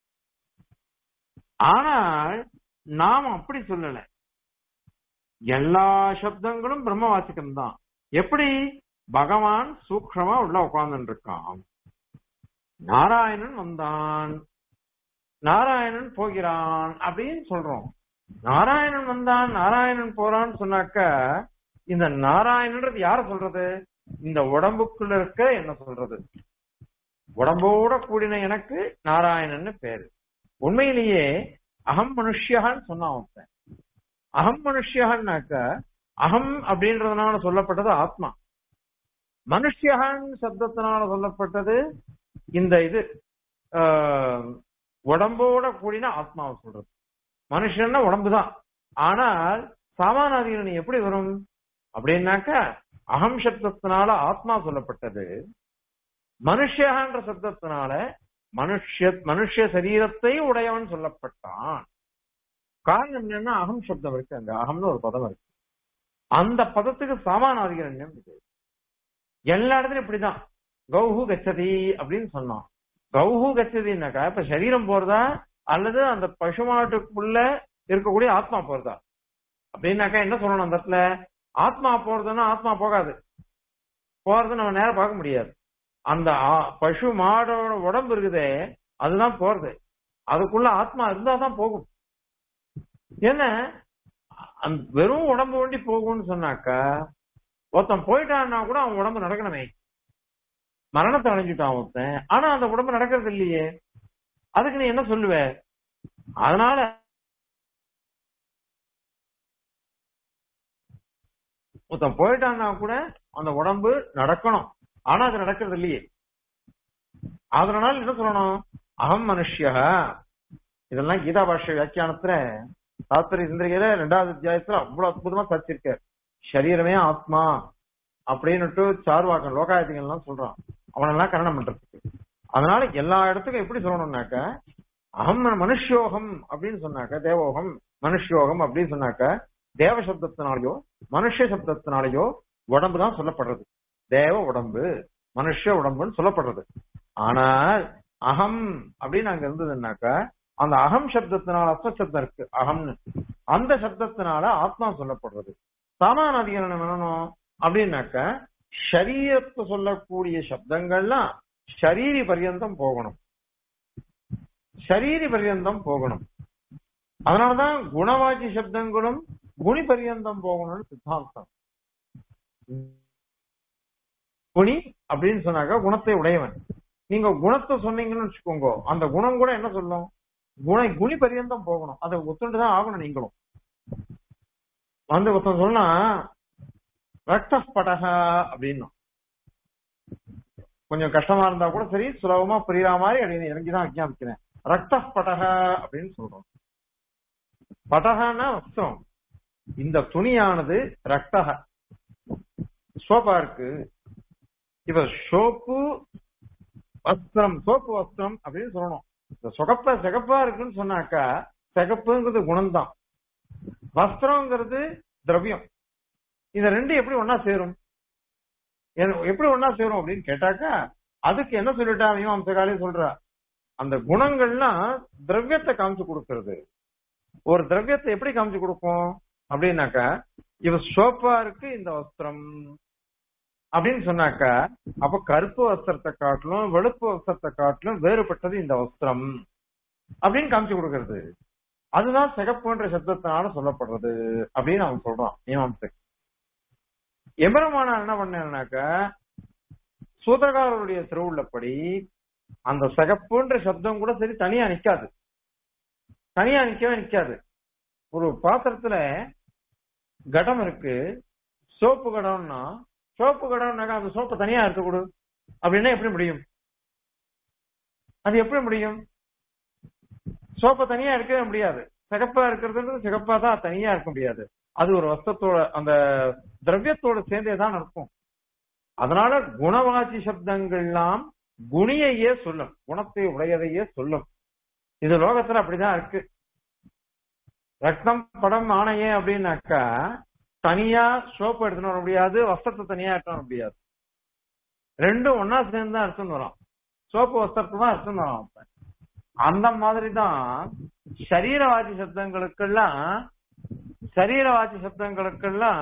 ஆனால் நாம் அப்படி சொல்லல எல்லா சப்தங்களும் பிரம்ம வாச்சகம் தான் எப்படி பகவான் சூக்ஷமா உள்ள உட்கார்ந்து இருக்கான் நாராயணன் வந்தான் நாராயணன் போகிறான் அப்படின்னு சொல்றோம் நாராயணன் வந்தான் நாராயணன் போறான்னு சொன்னாக்க இந்த நாராயணன்றது யார சொல்றது இந்த உடம்புக்குள்ள இருக்க என்ன சொல்றது உடம்போட கூடின எனக்கு நாராயணன்னு பேரு உண்மையிலேயே அகம் மனுஷியான்னு சொன்னான் ஒருத்தன் அகம் மனுஷியான்னாக்க அகம் அப்படின்றதுனால சொல்லப்பட்டது ஆத்மா மனுஷியகன் சப்தத்தினால சொல்லப்பட்டது இந்த இது ஆஹ், உடம்போட கூடின ஆத்மாவை சொல்றது மனுஷன்னா உடம்புதான் ஆனால் சாமானாதிகரணி எப்படி வரும் அப்படின்னாக்க அகம் சப்தத்தினால ஆத்மா சொல்லப்பட்டது மனுஷன்ற சப்தத்தினால மனுஷ மனுஷ சரீரத்தை உடையவன் சொல்லப்பட்டான் காரணம் என்னன்னா அகம் சப்தம் இருக்கு அங்க அகம்னு ஒரு பதம் இருக்கு அந்த பதத்துக்கு சாமானாதிகரண்யம் இது எல்லா இடத்துலயும் இப்படிதான் கௌஹு கச்சதி அப்படின்னு சொன்னோம் கௌஹு கச்சதினாக்கா இப்ப சரீரம் போறதா அல்லது அந்த பசுமாட்டுக்குள்ள இருக்கக்கூடிய ஆத்மா போறதா அப்படின்னாக்கா என்ன சொல்லணும் அந்த இடத்துல ஆத்மா போறதுன்னா ஆத்மா போகாது போறது நம்ம நேரம் பார்க்க முடியாது அந்த ஆ- பசு மாடோட உடம்பு இருக்குதே அதுதான் போறது அதுக்குள்ள ஆத்மா இருந்தா தான் போகும் ஏன்னா அந்த வெறும் உடம்பு வண்டி போகும்னு சொன்னாக்கா ஒருத்தன் போயிட்டான்னா கூட அவன் உடம்பு நடக்கணுமே மரணத்தை அடைஞ்சிட்டான் ஒருத்தன் ஆனா அந்த உடம்பு நடக்கிறது இல்லையே அதுக்கு நீ என்ன சொல்லுவ அதனால ஒருத்தன் போயிட்டான்னா கூட அந்த உடம்பு நடக்கணும் ஆனா அது நடக்கிறது இல்லையே அதனால என்ன சொல்லணும் அகம் மனுஷ்யா இதெல்லாம் கீதா பாஷ்ய வியாக்கியானத்துல சாஸ்திர இந்திரியில ரெண்டாவது அத்தியாயத்துல அவ்வளவு அற்புதமா சாதிச்சிருக்காரு சரீரமே ஆத்மா அப்படின்னுட்டு சார்வாக்கன் லோகாயத்திகள் எல்லாம் சொல்றான் அவனெல்லாம் கரணம் பண்றதுக்கு அதனால எல்லா இடத்துக்கும் எப்படி சொல்லணும்னாக்க அகம் மனுஷ்யோகம் அப்படின்னு சொன்னாக்க தேவோகம் மனுஷ்யோகம் அப்படின்னு சொன்னாக்க தேவ சப்தத்தினாலேயோ மனுஷ சப்தத்தினாலேயோ உடம்பு தான் சொல்லப்படுறது தேவ உடம்பு மனுஷ உடம்புன்னு சொல்லப்படுறது ஆனால் அகம் அப்படின்னு அங்க இருந்ததுன்னாக்க அந்த அகம் சப்தத்தினால அஸ்வ சப்தம் இருக்கு அகம்னு அந்த சப்தத்தினால ஆத்மா சொல்லப்படுறது சாமான அதிகரணம் என்னணும் அப்படின்னாக்க ஷரீரத்தை சொல்லக்கூடிய சப்தங்கள்லாம் ஷரீரி பர்யந்தம் போகணும் ஷரீரி பர்யந்தம் போகணும் அதனாலதான் குணவாச்சி சப்தங்களும் குணி பர்யந்தம் போகணும்னு சித்தாந்தம் குணி அப்படின்னு சொன்னாக்க குணத்தை உடையவன் நீங்க குணத்தை சொன்னீங்கன்னு வச்சுக்கோங்க அந்த குணம் கூட என்ன சொல்லும் குண குணி பரியந்தம் போகணும் அதை ஒத்துண்டுதான் ஆகணும் நீங்களும் வந்து ஒருத்தன் சொன்னா ரத்த படக அப்படின்னும் கொஞ்சம் கஷ்டமா இருந்தா கூட சரி சுலபமா புரியுற மாதிரி அப்படின்னு இறங்கிதான் விஞ்ஞாபிக்கிறேன் ரத்த படக அப்படின்னு சொல்றோம் படகன்னா வஸ்திரம் இந்த துணியானது ரக்தக சோப்பா இருக்கு இப்ப சோப்பு வஸ்திரம் சோப்பு வஸ்திரம் அப்படின்னு சொல்லணும் இந்த சொகப்பா சிகப்பா இருக்குன்னு சொன்னாக்கா சிகப்புங்கிறது குணம்தான் வஸ்திரங்கிறது திரவியம் இந்த ரெண்டு எப்படி ஒன்னா சேரும் எ- எப்படி ஒன்னா சேரும் அப்படின்னு கேட்டாக்கா அதுக்கு என்ன சொல்லிட்டா மீமாம்சகாலே சொல்றா அந்த குணங்கள்லாம் திரவியத்தை காமிச்சு கொடுக்கிறது ஒரு திரவியத்தை எப்படி காமிச்சு கொடுக்கும் அப்படின்னாக்கா இவ சோப்பா இருக்கு இந்த வஸ்திரம் அப்படின்னு சொன்னாக்கா அப்ப கருப்பு வஸ்திரத்தை காட்டிலும் வெளுப்பு வஸ்திரத்தை காட்டிலும் வேறுபட்டது இந்த வஸ்திரம் அப்படின்னு காமிச்சு கொடுக்கிறது அதுதான் சிகப்புன்ற சப்தத்தினால சொல்லப்படுறது அப்படின்னு அவன் சொல்றான் மீமாம்சை எம்பெருமான என்ன பண்ணாக்கா சூத்திரகாரருடைய திருவுள்ளப்படி அந்த சிகப்புன்ற சப்தம் கூட சரி தனியா நிக்காது தனியா நிக்கவே நிக்காது ஒரு பாத்திரத்துல கடம் இருக்கு சோப்பு கடம்னா சோப்பு கடம்னாக்கா அந்த சோப்பு தனியா இருக்க கொடு அப்படின்னா எப்படி முடியும் அது எப்படி முடியும் சோப்பை தனியா இருக்கவே முடியாது சிகப்பா இருக்கிறதுன்றது சிகப்பா தான் தனியா இருக்க முடியாது அது ஒரு வஸ்தத்தோட அந்த திரவியத்தோட சேர்ந்தே தான் இருக்கும் அதனால குணவாச்சி சப்தங்கள்லாம் குணியையே சொல்லும் குணத்தை உடையதையே சொல்லும் இது லோகத்துல அப்படிதான் இருக்கு ரத்தம் படம் ஆணையே அப்படின்னாக்கா தனியா சோப்பு எடுத்துன்னு வர முடியாது வஸ்திரத்தை தனியா எடுத்துன்னு வர முடியாது ரெண்டும் ஒன்னா சேர்ந்து தான் எடுத்துன்னு வரும் சோப்பு வஸ்திரத்தை தான் எடுத்துன்னு வரும் அப்ப. அந்த மாதிரி தான் சரீரவாச்சி சப்தங்களுக்கெல்லாம் சரீரவாச்சி சப்தங்களுக்கெல்லாம்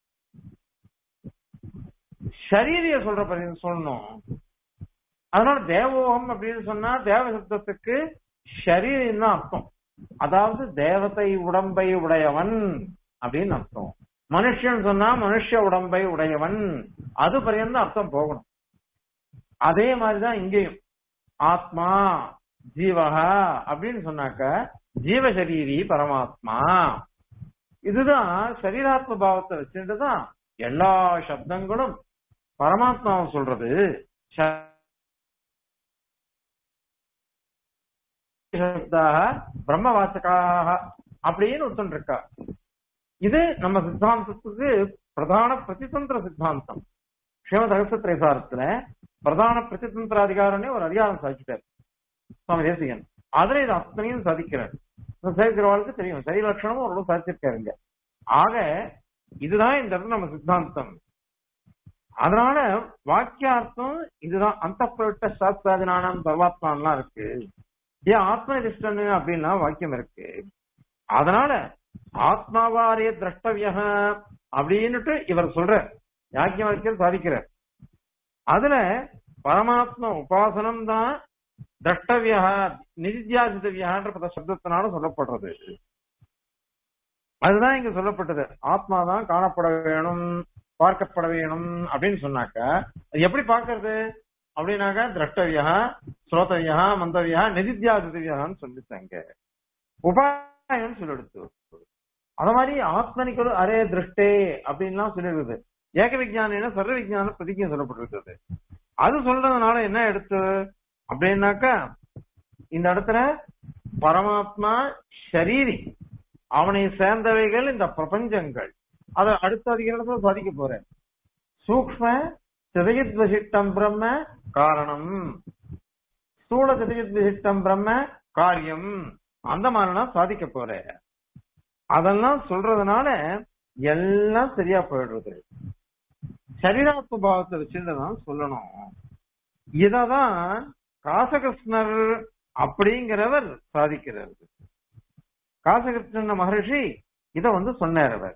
சரீரிய சொல்ற பதி சொல்லணும் அதனால தேவோகம் அப்படின்னு சொன்னா தேவ சப்தத்துக்கு ஷரீரம் தான் அர்த்தம் அதாவது தேவதை உடம்பை உடையவன் அப்படின்னு அர்த்தம் மனுஷன் சொன்னா மனுஷ உடம்பை உடையவன் அது பரியந்த அர்த்தம் போகணும் அதே மாதிரிதான் இங்கேயும் ஆத்மா ஜீவகா அப்படின்னு சொன்னாக்க ஜீவசரீரி பரமாத்மா இதுதான் சரீராத்ம பாவத்தை வச்சுட்டு தான் எல்லா சப்தங்களும் பரமாத்மாவை சொல்றது ச- சப்தாக பிரம்மவாசகாக அப்படின்னு ஒருத்தன் இருக்கா இது நம்ம சித்தாந்தத்துக்கு பிரதான பிரதிதந்திர சித்தாந்தம் ஸ்ரீமத் ரகசிய திரைசாரத்துல பிரதான பிரதிதந்திர அதிகாரம்னே ஒரு அதிகாரம் சாதிச்சிட்டார் சுவாமி தேசிகன் அதுல இது அத்தனையும் சாதிக்கிறார் இந்த சாதிக்கிறவர்களுக்கு தெரியும் சரி லட்சணமும் ஓரளவு சாதிச்சிருக்காருங்க ஆக இதுதான் இந்த இடத்துல நம்ம சித்தாந்தம் அதனால வாக்கியார்த்தம் இதுதான் அந்த பிரவிட்ட சாஸ்திராதினானம் சர்வாத்மான்லாம் இருக்கு ஏன் ஆத்மனிஷ்டன் அப்படின்னா வாக்கியம் இருக்கு அதனால ஆத்மாவாரிய திரஷ்டவிய அப்படின்னுட்டு இவர் சொல்ற யாக்கிய வாக்கியம் சாதிக்கிறார் அதுல பரமாத்ம உபாசனம் தான் திரஷ்டவியா நிதித்தியாசிதவியான்ற பத சப்தத்தினால சொல்லப்படுறது அதுதான் இங்க சொல்லப்பட்டது ஆத்மா தான் காணப்பட வேணும் பார்க்கப்பட வேணும் அப்படின்னு சொன்னாக்க அது எப்படி பார்க்கறது அப்படின்னாக்க திரஷ்டவியா ஸ்ரோதவியா மந்தவியா நிதித்தியாசிதவியான்னு சொல்லிட்டாங்க உபாயம் சொல்லெடுத்து அத மாதிரி ஆத்மனிக்கொரு அரே திருஷ்டே அப்படின்லாம் சொல்லிருக்குது ஏக விஜயானம் சர்வ விஜயானம் பிரதிஜம் சொல்லப்பட்டிருக்கிறது அது சொல்றதுனால என்ன எடுத்து அப்படின்னாக்கா இந்த இடத்துல பரமாத்மா ஷரீரி அவனை சேர்ந்தவைகள் இந்த பிரபஞ்சங்கள் அத அடுத்த அதிகாரத்துல சாதிக்க போறேன் சூக்ம சிதயித் விசிஷ்டம் பிரம்ம காரணம் ஸ்தூல சிதயித் விசிஷ்டம் பிரம்ம காரியம் அந்த மாதிரிலாம் சாதிக்க போறேன் அதெல்லாம் சொல்றதுனால எல்லாம் சரியா போயிடுறது சரீராத்ம பாவத்தை வச்சுதான் சொல்லணும் இததான் காசகிருஷ்ணர் அப்படிங்கிறவர் சாதிக்கிறார் காசகிருஷ்ணன் மகரிஷி இத வந்து சொன்னார் அவர்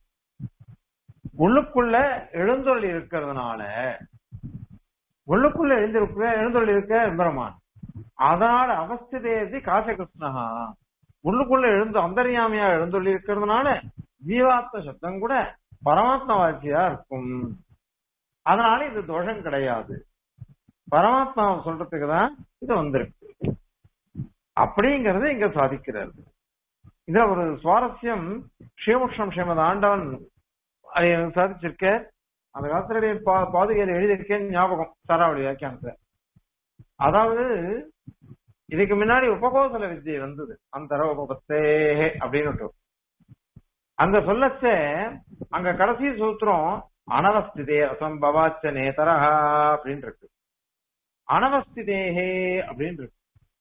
உள்ளுக்குள்ள எழுந்தொள் இருக்கிறதுனால உள்ளுக்குள்ள எழுந்திருக்க எழுந்தொள் இருக்க பெருமான் அதனால அவஸ்திதேதி காசகிருஷ்ணகா உள்ளுக்குள்ள எழுந்து அந்தரியாமையா எழுந்தொள்ளி இருக்கிறதுனால ஜீவாத்ம சப்தம் கூட பரமாத்ம வாட்சியா இருக்கும் அதனால இது தோஷம் கிடையாது பரமாத்மாவை சொல்றதுக்கு தான் இது வந்திருக்கு அப்படிங்கறது இங்க சாதிக்கிறார் இதுல ஒரு சுவாரஸ்யம் ஸ்ரீமுஷ்ணம் ஸ்ரீமத் ஆண்டவன் அதை சாதிச்சிருக்க அந்த காலத்தினுடைய பா- பாதுகையில எழுதியிருக்கேன் ஞாபகம் சாராவளி வியாக்கியானத்துல அதாவது இதுக்கு முன்னாடி உபகோசல வித்யை வந்தது அந்த உபபத்தே அப்படின்னு அந்த சொல்லச்ச அங்க கடைசி சூத்திரம் அனவஸ்திதே அசம்பவாச்ச நேதரஹா அப்படின்னு இருக்கு அனவஸ்திதேஹே அப்படின்னு இருக்கு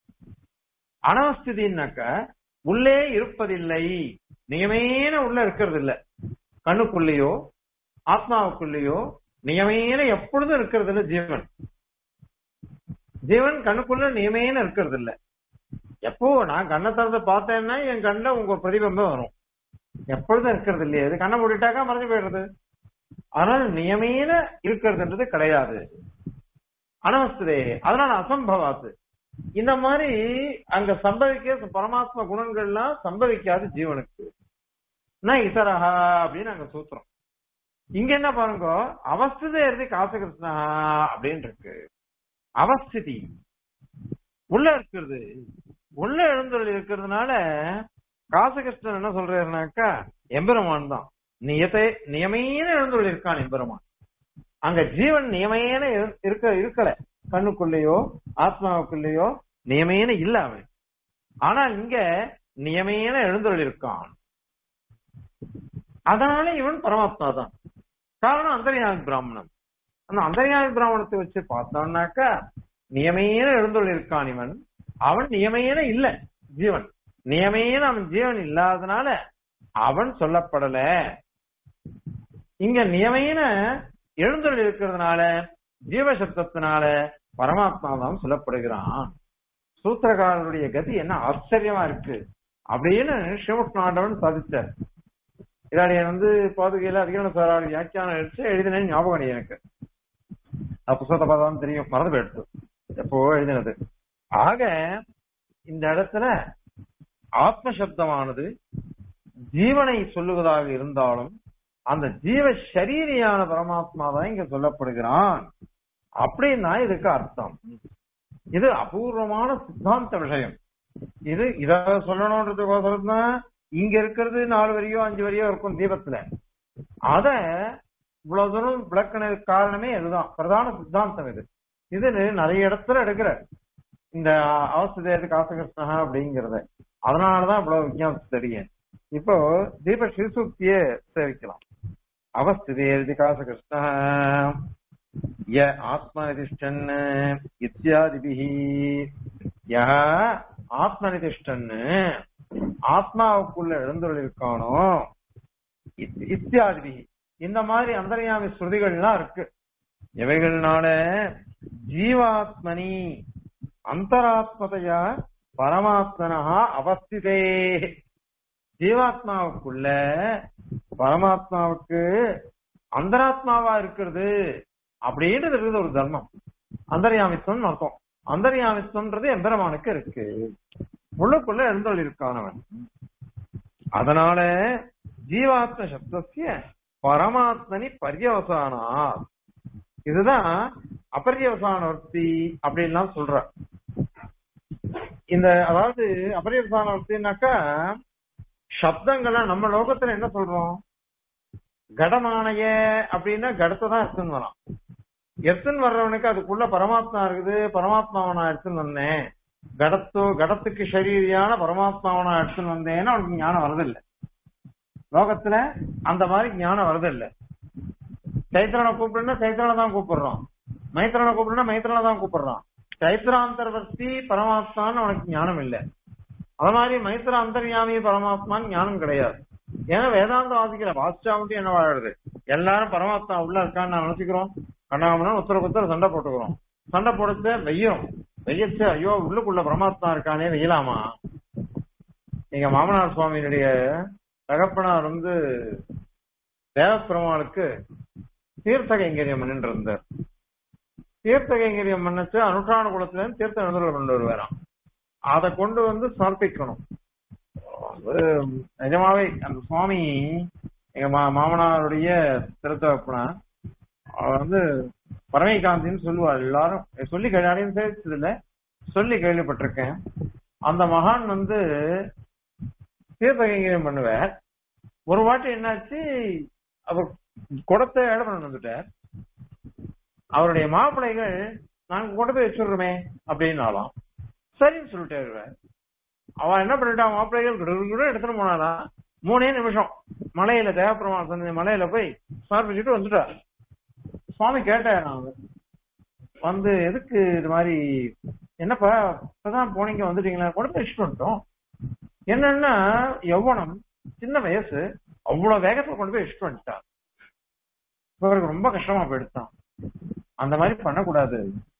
அனவஸ்திதின்னாக்க உள்ளே இருப்பதில்லை நியமேன உள்ள இருக்கிறது இல்ல கண்ணுக்குள்ளேயோ ஆத்மாவுக்குள்ளேயோ நியமேன எப்பொழுதும் இருக்கிறது இல்ல ஜீவன் ஜீவன் கண்ணுக்குள்ள நியமேன இருக்கிறது இல்ல எப்போ நான் கண்ணை திறந்து பார்த்தேன்னா என் கண்ணுல உங்க பிரதிபிம்பம் வரும் எப்பொழுதும் இருக்கிறது இல்லையா இது கண்ணை மூடிட்டாக்கா மறைஞ்சு போயிடுறது அதனால நியமேன இருக்கிறதுன்றது கிடையாது அனவஸ்தே அதனால அசம்பவாத்து இந்த மாதிரி அங்க சம்பவிக்க பரமாத்ம குணங்கள்லாம் சம்பவிக்காது ஜீவனுக்கு நான் இதரஹா அப்படின்னு அங்க சூத்திரம் இங்க என்ன பாருங்க அவஸ்திதே இருந்து காசகிருஷ்ணா அப்படின்னு இருக்கு அவஸ்திதி உள்ள இருக்கிறது உள்ள எழுந்தொழில் இருக்கிறதுனால காசகிருஷ்ணன் என்ன சொல்றாருனாக்கா எம்பெருமான் தான் நியத்தை நியமையான எழுந்தொழில் இருக்கான் எம்பெருமான் அங்க ஜீவன் நியமையான இரு- இருக்க இருக்கல கண்ணுக்குள்ளேயோ ஆத்மாவுக்குள்ளேயோ நியமையான இல்ல அவன் ஆனா இங்க நியமையான எழுந்தொழில் இருக்கான் அதனால இவன் பரமாத்மா தான் காரணம் அந்தர்யாமி பிராமணன் அந்த அந்தர்யாமி பிராமணத்தை வச்சு பார்த்தோம்னாக்கா நியமையான எழுந்தொழில் இருக்கான் இவன் அவன் நியமையான இல்ல ஜீவன் நியமையான அவன் ஜீவன் இல்லாதனால அவன் சொல்லப்படல இங்க நியமையான எழுந்தொழில் இருக்கிறதுனால ஜீவசப்தத்தினால பரமாத்மா தான் சொல்லப்படுகிறான் சூத்திரகாரருடைய கதி என்ன ஆச்சரியமா இருக்கு அப்படின்னு சிவகிருஷ்ணாண்டவன் சாதிச்சார் இதாடி வந்து பாதுகையில அதிகார சாராளி வியாக்கியானம் எடுத்து எழுதினேன் ஞாபகம் இல்லை எனக்கு அது புத்தகத்தை பார்த்தா தெரியும் மறந்து போயிடுச்சு எப்போ எழுதினது ஆக இந்த இடத்துல ஆத்ம சப்தமானது ஜீவனை சொல்லுவதாக இருந்தாலும் அந்த ஜீவ சரீரியான பரமாத்மா தான் இங்க சொல்லப்படுகிறான் அப்படின்னா இதுக்கு அர்த்தம் இது அபூர்வமான சித்தாந்த விஷயம் இது இத சொல்லணும்ன்றதுக்கோசரம் தான் இங்க இருக்கிறது நாலு வரியோ அஞ்சு வரியோ இருக்கும் தீபத்துல அத இவ்வளவு தூரம் விளக்கினதுக்கு காரணமே இதுதான் பிரதான சித்தாந்தம் இது இது நிறைய இடத்துல எடுக்கிற இந்த அவஸ்தேது காசகிருஷ்ணா அப்படிங்கறத அதனாலதான் இவ்வளவு விஞ்ஞாபத்து தெரியும் இப்போ தீப ஸ்ரீசூக்திய சேவிக்கலாம் அவஸ்திதேதி காசகிருஷ்ண ய ஆத்மநிதிஷ்டன் இத்தியாதிபிஹி ய ஆத்மநிதிஷ்டன் ஆத்மாவுக்குள்ள எழுந்துள்ளிருக்கானோ இத்- இத்தியாதிபிஹி இந்த மாதிரி அந்தர்யாமி ஸ்ருதிகள்லாம் இருக்கு எவைகள்னால ஜீவாத்மனி அந்தராத்மதையா பரமாத்மனஹா அவஸ்திதே ஜீவாத்மாவுக்குள்ள பரமாத்மாவுக்கு அந்தராத்மாவா இருக்கிறது அப்படின்றது இருக்குது ஒரு தர்மம் அந்தர்யாமித்துவம் அர்த்தம் அந்தர்யாமித்துவம்ன்றது எம்பெருமானுக்கு இருக்கு உள்ளுக்குள்ள எழுந்தொள் இருக்கானவன் அதனால ஜீவாத்ம சப்தசிய பரமாத்மனி பர்யவசானா இதுதான் அபர்யவசான வர்த்தி அப்படின்லாம் சொல்ற இந்த அதாவது அபர்யவசான வர்த்தினாக்கா சப்தங்களை நம்ம லோகத்துல என்ன சொல்றோம் கடமானைய அப்படின்னா கடத்தை தான் எடுத்துன்னு வரான் எடுத்துன்னு வர்றவனுக்கு அதுக்குள்ள பரமாத்மா இருக்குது பரமாத்மாவை நான் எடுத்துன்னு வந்தேன் கடத்தோ கடத்துக்கு சரீரியான பரமாத்மாவை நான் எடுத்துன்னு வந்தேன்னு அவனுக்கு ஞானம் வரதில்லை லோகத்துல அந்த மாதிரி ஞானம் வரதில்லை சைத்திரனை கூப்பிடுனா சைத்திரனை தான் கூப்பிடுறான் மைத்திரனை கூப்பிடுனா மைத்திரனை தான் கூப்பிடுறான் சைத்திராந்தர்வர்த்தி பரமாத்மான்னு அவனுக்கு ஞானம் இல்லை அது மாதிரி மைத்திர அந்தர்யாமி பரமாத்மான்னு ஞானம் கிடையாது ஏன்னா வேதாந்தம் வாசிக்கிற வாசிச்சாவுட்டி என்ன வாழுது எல்லாரும் பரமாத்மா உள்ள இருக்கான்னு நான் நினைச்சுக்கிறோம் கண்ணாமனா உத்தர உத்தர சண்டை போட்டுக்கிறோம் சண்டை போடுறது வெய்யும் வெய்யச்சு ஐயோ உள்ளுக்குள்ள பரமாத்மா இருக்கானே வெய்யலாமா எங்க மாமனார் சுவாமியினுடைய தகப்பனார் வந்து தேவப்பெருமாளுக்கு தீர்த்த கைங்கரியம் பண்ணிட்டு இருந்தார் தீர்த்த கைங்கரியம் பண்ணச்சு அனுஷ்டான குலத்துல இருந்து தீர்த்த எழுந்துள்ள கொண்டு வருவாராம் அதை கொண்டு வந்து சமர்ப்பிக்கணும் அது நிஜமாவே அந்த சுவாமி எங்க மா- மாமனாருடைய திருத்தகப்பனா அவர் வந்து பரமைகாந்தின்னு சொல்லுவார் எல்லாரும் சொல்லி கேள்வி யாரையும் சேர்த்தது இல்ல சொல்லி கேள்விப்பட்டிருக்கேன் அந்த மகான் வந்து தீர்த்த கைங்கரியம் பண்ணுவார் ஒரு வாட்டி என்னாச்சு அவர் குடத்தை ஏழை பண்ண வந்துட்டார் அவருடைய மாப்பிள்ளைகள் நாங்க கொண்டு போய் வச்சுடுறோமே அப்படின்னாலாம் சரின்னு சொல்லிட்டாரு இவர். அவன் என்ன பண்ணிட்டான் மாப்பிள்ளைகள் கூட எடுத்துட்டு போனாலா மூணே நிமிஷம் மலையில தேவப்பெருமாள் சந்தை மலையில போய் சமர்ப்பிச்சுட்டு வந்துட்டார் சுவாமி கேட்டார் நான் வந்து எதுக்கு இது மாதிரி என்னப்பா இப்பதான் போனீங்க வந்துட்டீங்களா கொண்டு போய் வச்சுட்டு வந்துட்டோம் என்னன்னா யௌவனம் சின்ன வயசு அவ்வளவு வேகத்துல கொண்டு போய் வச்சுட்டு வந்துட்டார் இவருக்கு ரொம்ப கஷ்டமா போயிடுச்சான் அந்த மாதிரி பண்ணக்கூடாது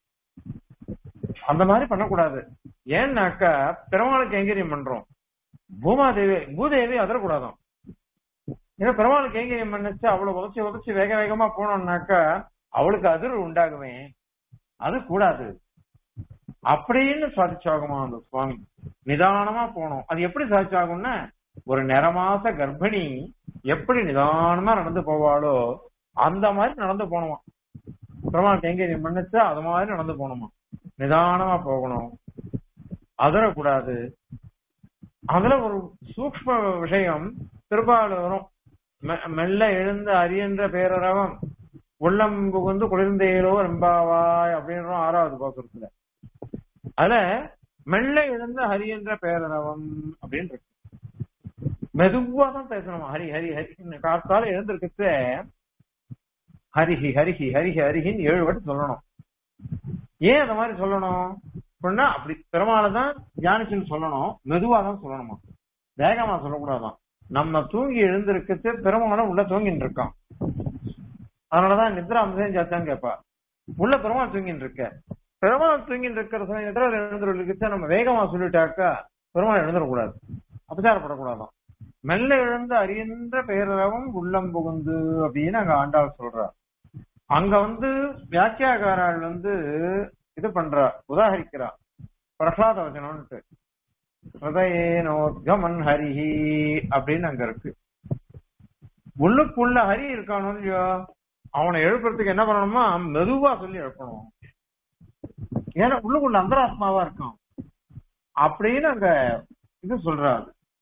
அந்த மாதிரி பண்ணக்கூடாது ஏன்னாக்கா பெருமாளுக்கு கைங்கரியம் பண்றோம் பூமாதேவி பூதேவி அதரக்கூடாதாம் ஏன்னா பெருமாளுக்கு கைங்கரியம் பண்ணுச்சு அவ்வளவு உதச்சி உதச்சி வேக வேகமா போனோம்னாக்கா அவளுக்கு அதிர்வு உண்டாகுமே அது கூடாது அப்படின்னு சாதிச்சாகுமா அந்த சுவாமி நிதானமா போனோம் அது எப்படி சாதிச்சாகும்னா ஒரு நிறமாச கர்ப்பிணி எப்படி நிதானமா நடந்து போவாளோ அந்த மாதிரி நடந்து போனோமா பெருமாள் கைங்கரியம் பண்ணுச்சா அது மாதிரி நடந்து போகணுமா நிதானமா போகணும் அதரக்கூடாது அதுல ஒரு சூக்ம விஷயம் திருப்பாளரும் மெ- மெல்ல எழுந்த அரியன்ற பேரரவம் உள்ளம் புகுந்து குளிர்ந்தேலோ ரெம்பாவாய் அப்படின்றோம் ஆறாவது பாசுரத்துல அதுல மெல்ல எழுந்த ஹரி என்ற பேரரவம் அப்படின்னு இருக்கு மெதுவா தான் பேசணும் ஹரி ஹரி ஹரி காத்தால எழுந்திருக்கச்ச ஹரிஹி ஹரிஹி ஹரிஹி ஹரிஹின்னு ஏழு வாட்டி சொல்லணும் ஏன் அந்த மாதிரி சொல்லணும் அப்படின்னா அப்படி பெருமாளை தான் தியானிச்சுன்னு சொல்லணும் மெதுவா தான் சொல்லணுமா வேகமா சொல்லக்கூடாதான் நம்ம தூங்கி எழுந்திருக்கச்சு பெருமாளும் உள்ள தூங்கிட்டு இருக்கான் அதனாலதான் நித்ரா அம்சம் சாச்சான்னு கேட்பா உள்ள பெருமாள் தூங்கிட்டு இருக்க பெருமாள் தூங்கிட்டு இருக்கிற சமயத்துல எழுந்துருக்கச்சு நம்ம வேகமா சொல்லிட்டாக்கா பெருமாள் எழுந்துடக்கூடாது அபச்சாரப்படக்கூடாதான் மெல்ல எழுந்து அறிகின்ற பேரளவும் உள்ளம் புகுந்து அப்படின்னு அங்க ஆண்டாள் சொல்றா அங்க வந்து வியாக்கியாகாரால் வந்து இது பண்றா உதாகரிக்கிறா பிரகலாத வச்சனம்ட்டு ஹிருதயேனோத்கமன் ஹரிஹி அப்படின்னு அங்க இருக்கு உள்ளுக்குள்ள ஹரி இருக்கானோ இல்லையோ அவனை எழுப்புறதுக்கு என்ன பண்ணணுமா மெதுவா சொல்லி எழுப்பணும் ஏன்னா உள்ளுக்குள்ள அந்தராத்மாவா இருக்கான் அப்படின்னு அங்க இது சொல்றாரு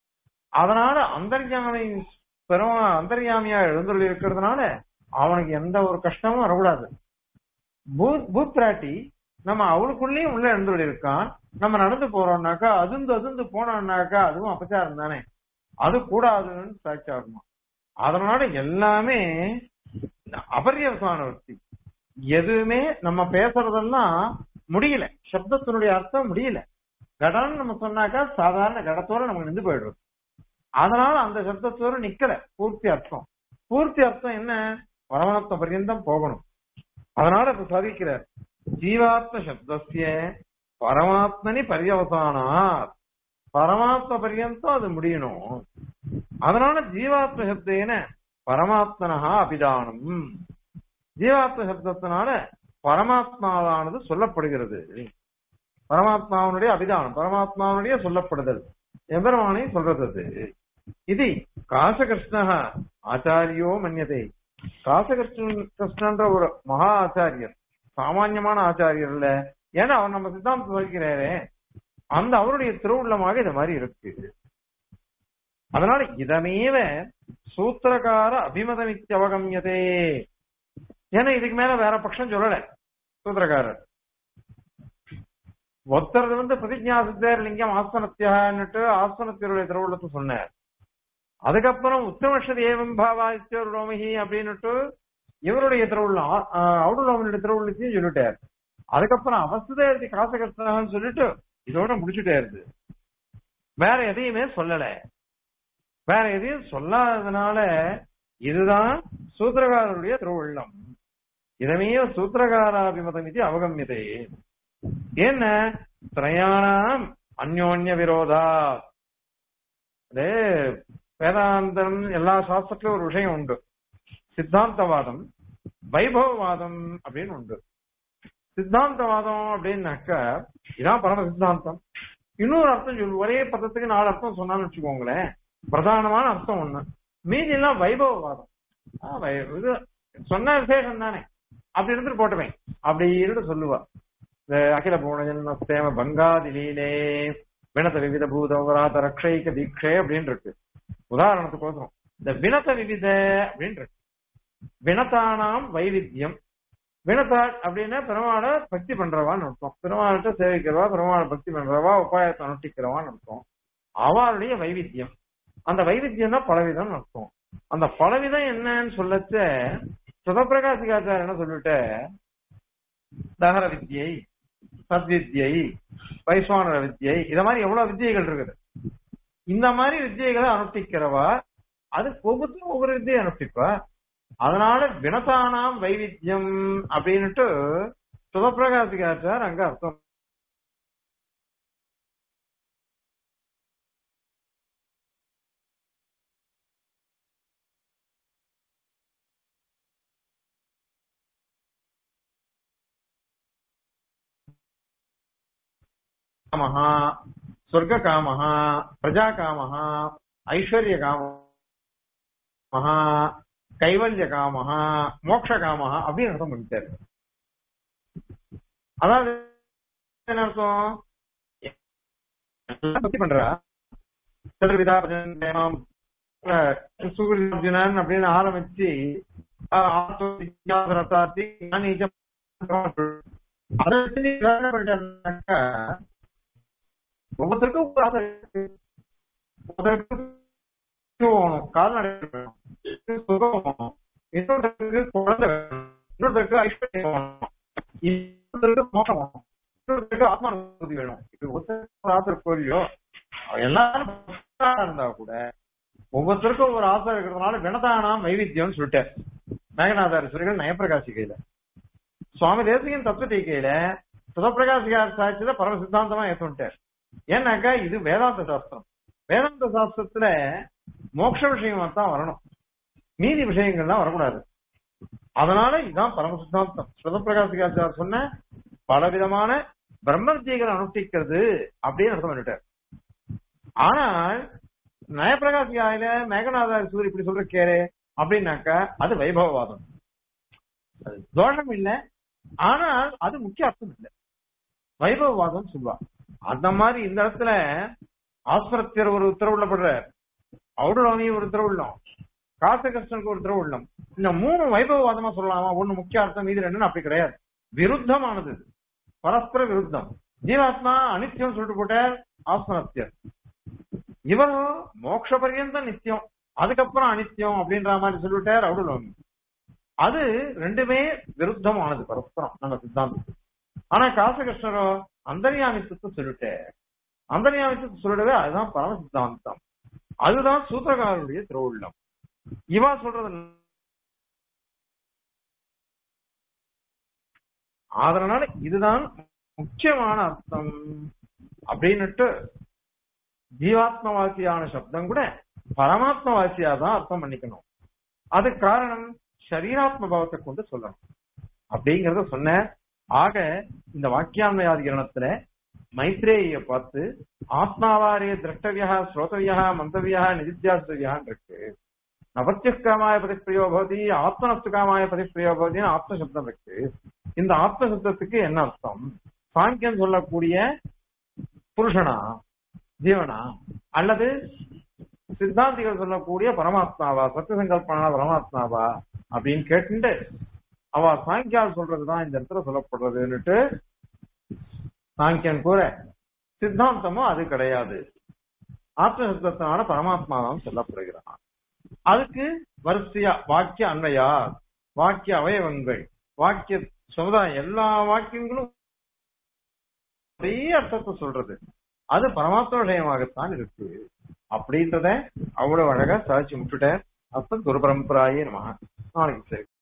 அதனால அந்தர்யாமி பெருமா அந்தர்யாமியா எழுந்துள்ள இருக்கிறதுனால அவனுக்கு எந்த ஒரு கஷ்டமும் வரக்கூடாது பூத் பூத் பிராட்டி நம்ம அவளுக்குள்ளேயும் உள்ள எழுந்துள்ள இருக்கான் நம்ம நடந்து போறோம்னாக்கா அதுந்து அதுந்து போனோம்னாக்கா அதுவும் அபச்சாரம் தானே அது கூடாதுன்னு சாட்சி ஆகணும் அதனால எல்லாமே அபரியவசான வர்த்தி எதுவுமே நம்ம பேசுறதெல்லாம் முடியல சப்தத்தினுடைய அர்த்தம் முடியல கடன்னு நம்ம சொன்னாக்கா சாதாரண கடத்தோட நமக்கு நின்று போயிடுறது அதனால அந்த சப்தத்தோட நிக்கல பூர்த்தி அர்த்தம் பூர்த்தி அர்த்தம் என்ன பரமாத்ம பரியந்தம் போகணும் அதனால இப்ப சாதிக்கிறார் ஜீவாத்ம சப்தசிய பரமாத்மனி பரியவசானார் பரமாத்ம பரியந்தம் அது முடியணும் அதனால ஜீவாத்ம சப்தேன பரமாத்மனஹா அபிதானம் ஜீவாத்ம சப்தத்தினால பரமாத்மாவானது சொல்லப்படுகிறது பரமாத்மாவனுடைய அபிதானம் பரமாத்மாவனுடைய சொல்லப்படுதல் எம்பெருமானை சொல்றது அது இது காசகிருஷ்ண ஆச்சாரியோ மன்யதே காசகிருஷ்ணன் கிருஷ்ணன்ற ஒரு மகா ஆச்சாரியர் சாமான்யமான ஆச்சாரியர் இல்ல ஏன்னா அவர் நம்ம சித்தாந்தம் வகிக்கிறாரே அந்த அவருடைய திருவுள்ளமாக இது மாதிரி இருக்கு அதனால இதமேவ சூத்திரகார அபிமதமித்தி அவகமியதே ஏன்னா இதுக்கு மேல வேற பட்சம் சொல்லல சூத்திரக்காரர் ஒருத்தர் வந்து பிரதிஜா சித்தர் லிங்கம் ஆசனத்தியான்னுட்டு ஆசனத்தினுடைய திருவுள்ளத்தை சொன்னார் அதுக்கப்புறம் உத்தமஷதி ஏவம் பாவாதித்யோர் ரோமஹி அப்படின்னுட்டு இவருடைய திருவுள்ளம் அவுடுலோமனுடைய திருவுள்ளத்தையும் சொல்லிட்டார் அதுக்கப்புறம் அவசதேர்த்தி காசகர்த்தனன்னு சொல்லிட்டு இதோட முடிச்சுட்டாரு வேற எதையுமே சொல்லல வேற எதையும் சொல்லாததுனால இதுதான் சூத்திரகாரருடைய திருவுள்ளம் இதமே சூத்திரகாராபிமதம் இது அவகமியதே என்ன திரயாணம் அந்யோன்ய விரோதா அதே வேதாந்தம் எல்லா சாஸ்திரத்திலும் ஒரு விஷயம் உண்டு சித்தாந்தவாதம் வைபவவாதம் அப்படின்னு உண்டு சித்தாந்தவாதம் அப்படின்னாக்க இதான் பரம சித்தாந்தம் இன்னொரு அர்த்தம் சொல்லு ஒரே பதத்துக்கு நாலு அர்த்தம் சொன்னான்னு வச்சுக்கோங்களேன் பிரதானமான அர்த்தம் ஒண்ணு மீதி எல்லாம் வைபவவாதம் இது சொன்ன விசேஷம் தானே அப்படி இருந்துட்டு போட்டுவேன் அப்படி இருந்து சொல்லுவா இந்த அகில பூணஜன்மஸ்தேம பங்காதிலீலே வினத விவித பூதவராத ரக்ஷைக தீட்சை அப்படின்னு இருக்கு உதாரணத்துக்கோசரம் இந்த வினத விவித அப்படின்னு இருக்கு வினதானாம் வைவித்தியம் வினதா அப்படின்னா பெருமாளை பக்தி பண்றவான்னு அர்த்தம் பெருமாள்கிட்ட சேவிக்கிறவா பெருமாளை பக்தி பண்றவா உபாயத்தை அனுஷ்டிக்கிறவான்னு அர்த்தம் அவளுடைய வைவித்தியம் அந்த வைவித்தியம் தான் பலவிதம் அர்த்தம் அந்த பலவிதம் என்னன்னு சொல்லச்ச சுதப்பிரகாசிகாச்சார் என்ன சொல்லிட்ட தகர வித்யை சத்வித்யை வைஸ்வானர வித்யை இத மாதிரி எவ்வளவு வித்தியைகள் இருக்குது இந்த மாதிரி வித்தியைகளை அனுஷ்டிக்கிறவா அது ஒவ்வொருத்தரும் ஒவ்வொரு வித்தியை அனுஷ்டிப்பா அதனால வினதானாம் வைவித்தியம் அப்படின்னுட்டு சுதப்பிரகாசிகாச்சார் அங்க அர்த்தம் காமः சொர்க்ககாமः பிரஜாகாமः ஐஸ்வர்யகாமः கைவல்யகாமः மோட்சகாமः அப்படின்னு அர்த்தம் பண்ணிட்டாரு அதாவது என்ன அர்த்தம் எல்லாம் பத்தி பண்றா சதுர்விதா பிரஜனம் சுகுர்ஜுனன் அப்படின்னு ஆரம்பிச்சு ஆத்மரத்தாத்தி அதை வச்சு நீ வேலை பண்ணிட்டாக்கா ஒவ்வொருத்தருக்கும் ஒரு ஆசை இருக்கு ஒருத்தருக்கு போகணும் கால்நடை வேணும் சுகம் வேணும் இன்னொருத்தருக்கு குழந்தை வேணும் இன்னொருத்தருக்கு ஐஸ்வர்யம் வேணும் இன்னொருத்தருக்கு மோசம் வேணும் இன்னொருத்தருக்கு ஆத்மானுபூதி வேணும் இது ஒருத்தருக்கு ஆசை இருக்கோ இல்லையோ எல்லாரும் இருந்தா கூட ஒவ்வொருத்தருக்கும் ஒரு ஆசை இருக்கிறதுனால வினதானாம் வைவித்தியம்னு சொல்லிட்டார் மேகநாதாரி சுரிகள் நயப்பிரகாசிகையில சுவாமி தேசிகன் தத்துவ டீக்கையில சுதப்பிரகாசிகார் சாட்சியில பரம சித்தாந்தமா ஏற்றுட்டார் ஏன்னாக்கா இது வேதாந்த சாஸ்திரம் வேதாந்த சாஸ்திரத்துல மோட்ச விஷயமா தான் வரணும் நீதி விஷயங்கள்லாம் வரக்கூடாது அதனால இதுதான் பரம சித்தாந்தம் சுதப்பிரகாசிகாச்சார் சொன்ன பலவிதமான பிரம்ம வித்தியைகளை அனுஷ்டிக்கிறது அப்படின்னு அர்த்தம் பண்ணிட்டார் ஆனால் நயப்பிரகாசிகாயில மேகநாதாரி சூரிய இப்படி சொல்ற கேரு அப்படின்னாக்கா அது வைபவவாதம் அது தோஷம் இல்லை ஆனால் அது முக்கிய அர்த்தம் இல்லை வைபவவாதம் சொல்லுவா அந்த மாதிரி இந்த இடத்துல ஆஸ்பரத்தியர் ஒரு உத்தரவுள்ளப்படுற ஔடலோமி ஒரு திருவுள்ளம் காசகஷ்டனுக்கு ஒரு திருவுள்ளம் இந்த மூணு வைபவவாதமா சொல்லலாமா ஒண்ணு முக்கிய அர்த்தம் இது ரெண்டுன்னு அப்படி கிடையாது விருத்தமானது இது. பரஸ்பர விருத்தம் ஜீவாத்மா அனித்தியம் சொல்லிட்டு போட்ட ஆத்மனத்தியர் இவரும் மோட்ச பரியந்தம் நித்தியம் அதுக்கப்புறம் அனித்தியம் அப்படின்ற மாதிரி சொல்லிட்டார் ஔடலோமி அது ரெண்டுமே விருத்தமானது பரஸ்பரம் நம்ம சித்தாந்தம் ஆனா காசகிருஷ்ணரோ அந்தர்யாமித்துவத்தை சொல்லிட்டார் அந்தர்யாமித்துவத்தை சொல்லிடவே அதுதான் பரம சித்தாந்தம் அதுதான் சூத்திரகாரருடைய திருவுள்ளம் இவா சொல்றது அதனால இதுதான் முக்கியமான அர்த்தம் அப்படின்னுட்டு ஜீவாத்ம வாசியான சப்தம் கூட பரமாத்ம வாசியா தான் அர்த்தம் பண்ணிக்கணும் அது காரணம் சரீராத்ம பாவத்தை கொண்டு சொல்லணும் அப்படிங்கறத சொன்ன ஆக இந்த வாக்கியான்மயாதிகரணத்துல மைத்ரேய பார்த்து ஆத்மாவாரே திரஷ்டவியா ஸ்ரோதவியா மந்தவியா நிதித்தியாசிரியான் இருக்கு நபத்தியகாமாய பதிப்பிரியோ பவதி ஆத்மனஸ்து காமாய பதிப்பிரியோ பவதின்னு ஆத்ம சப்தம் இருக்கு இந்த ஆத்ம சப்தத்துக்கு என்ன அர்த்தம் சாங்கியம் சொல்லக்கூடிய புருஷனா ஜீவனா அல்லது சித்தாந்திகள் சொல்லக்கூடிய பரமாத்மாவா சத்தியசங்கல்பனா பரமாத்மாவா அப்படின்னு கேட்டுட்டு அவ சாங்கியால் சொல்றதுதான் இந்த இடத்துல சொல்லப்படுறதுன்னுட்டு சாங்கியன் கூற சித்தாந்தமும் அது கிடையாது ஆத்மசப்தத்தினால பரமாத்மாதான் சொல்லப்படுகிறான் அதுக்கு வரிசையா வாக்கிய அன்மையா வாக்கிய அவயவங்கள் வாக்கிய சமுதாயம் எல்லா வாக்கியங்களும் ஒரே அர்த்தத்தை சொல்றது அது பரமாத்ம விஷயமாகத்தான் இருக்கு அப்படின்றத அவ்வளவு அழகா சாட்சி முட்டுட்ட அர்த்தம் துரு பரம்பராயே நம்ம நாளைக்கு சரி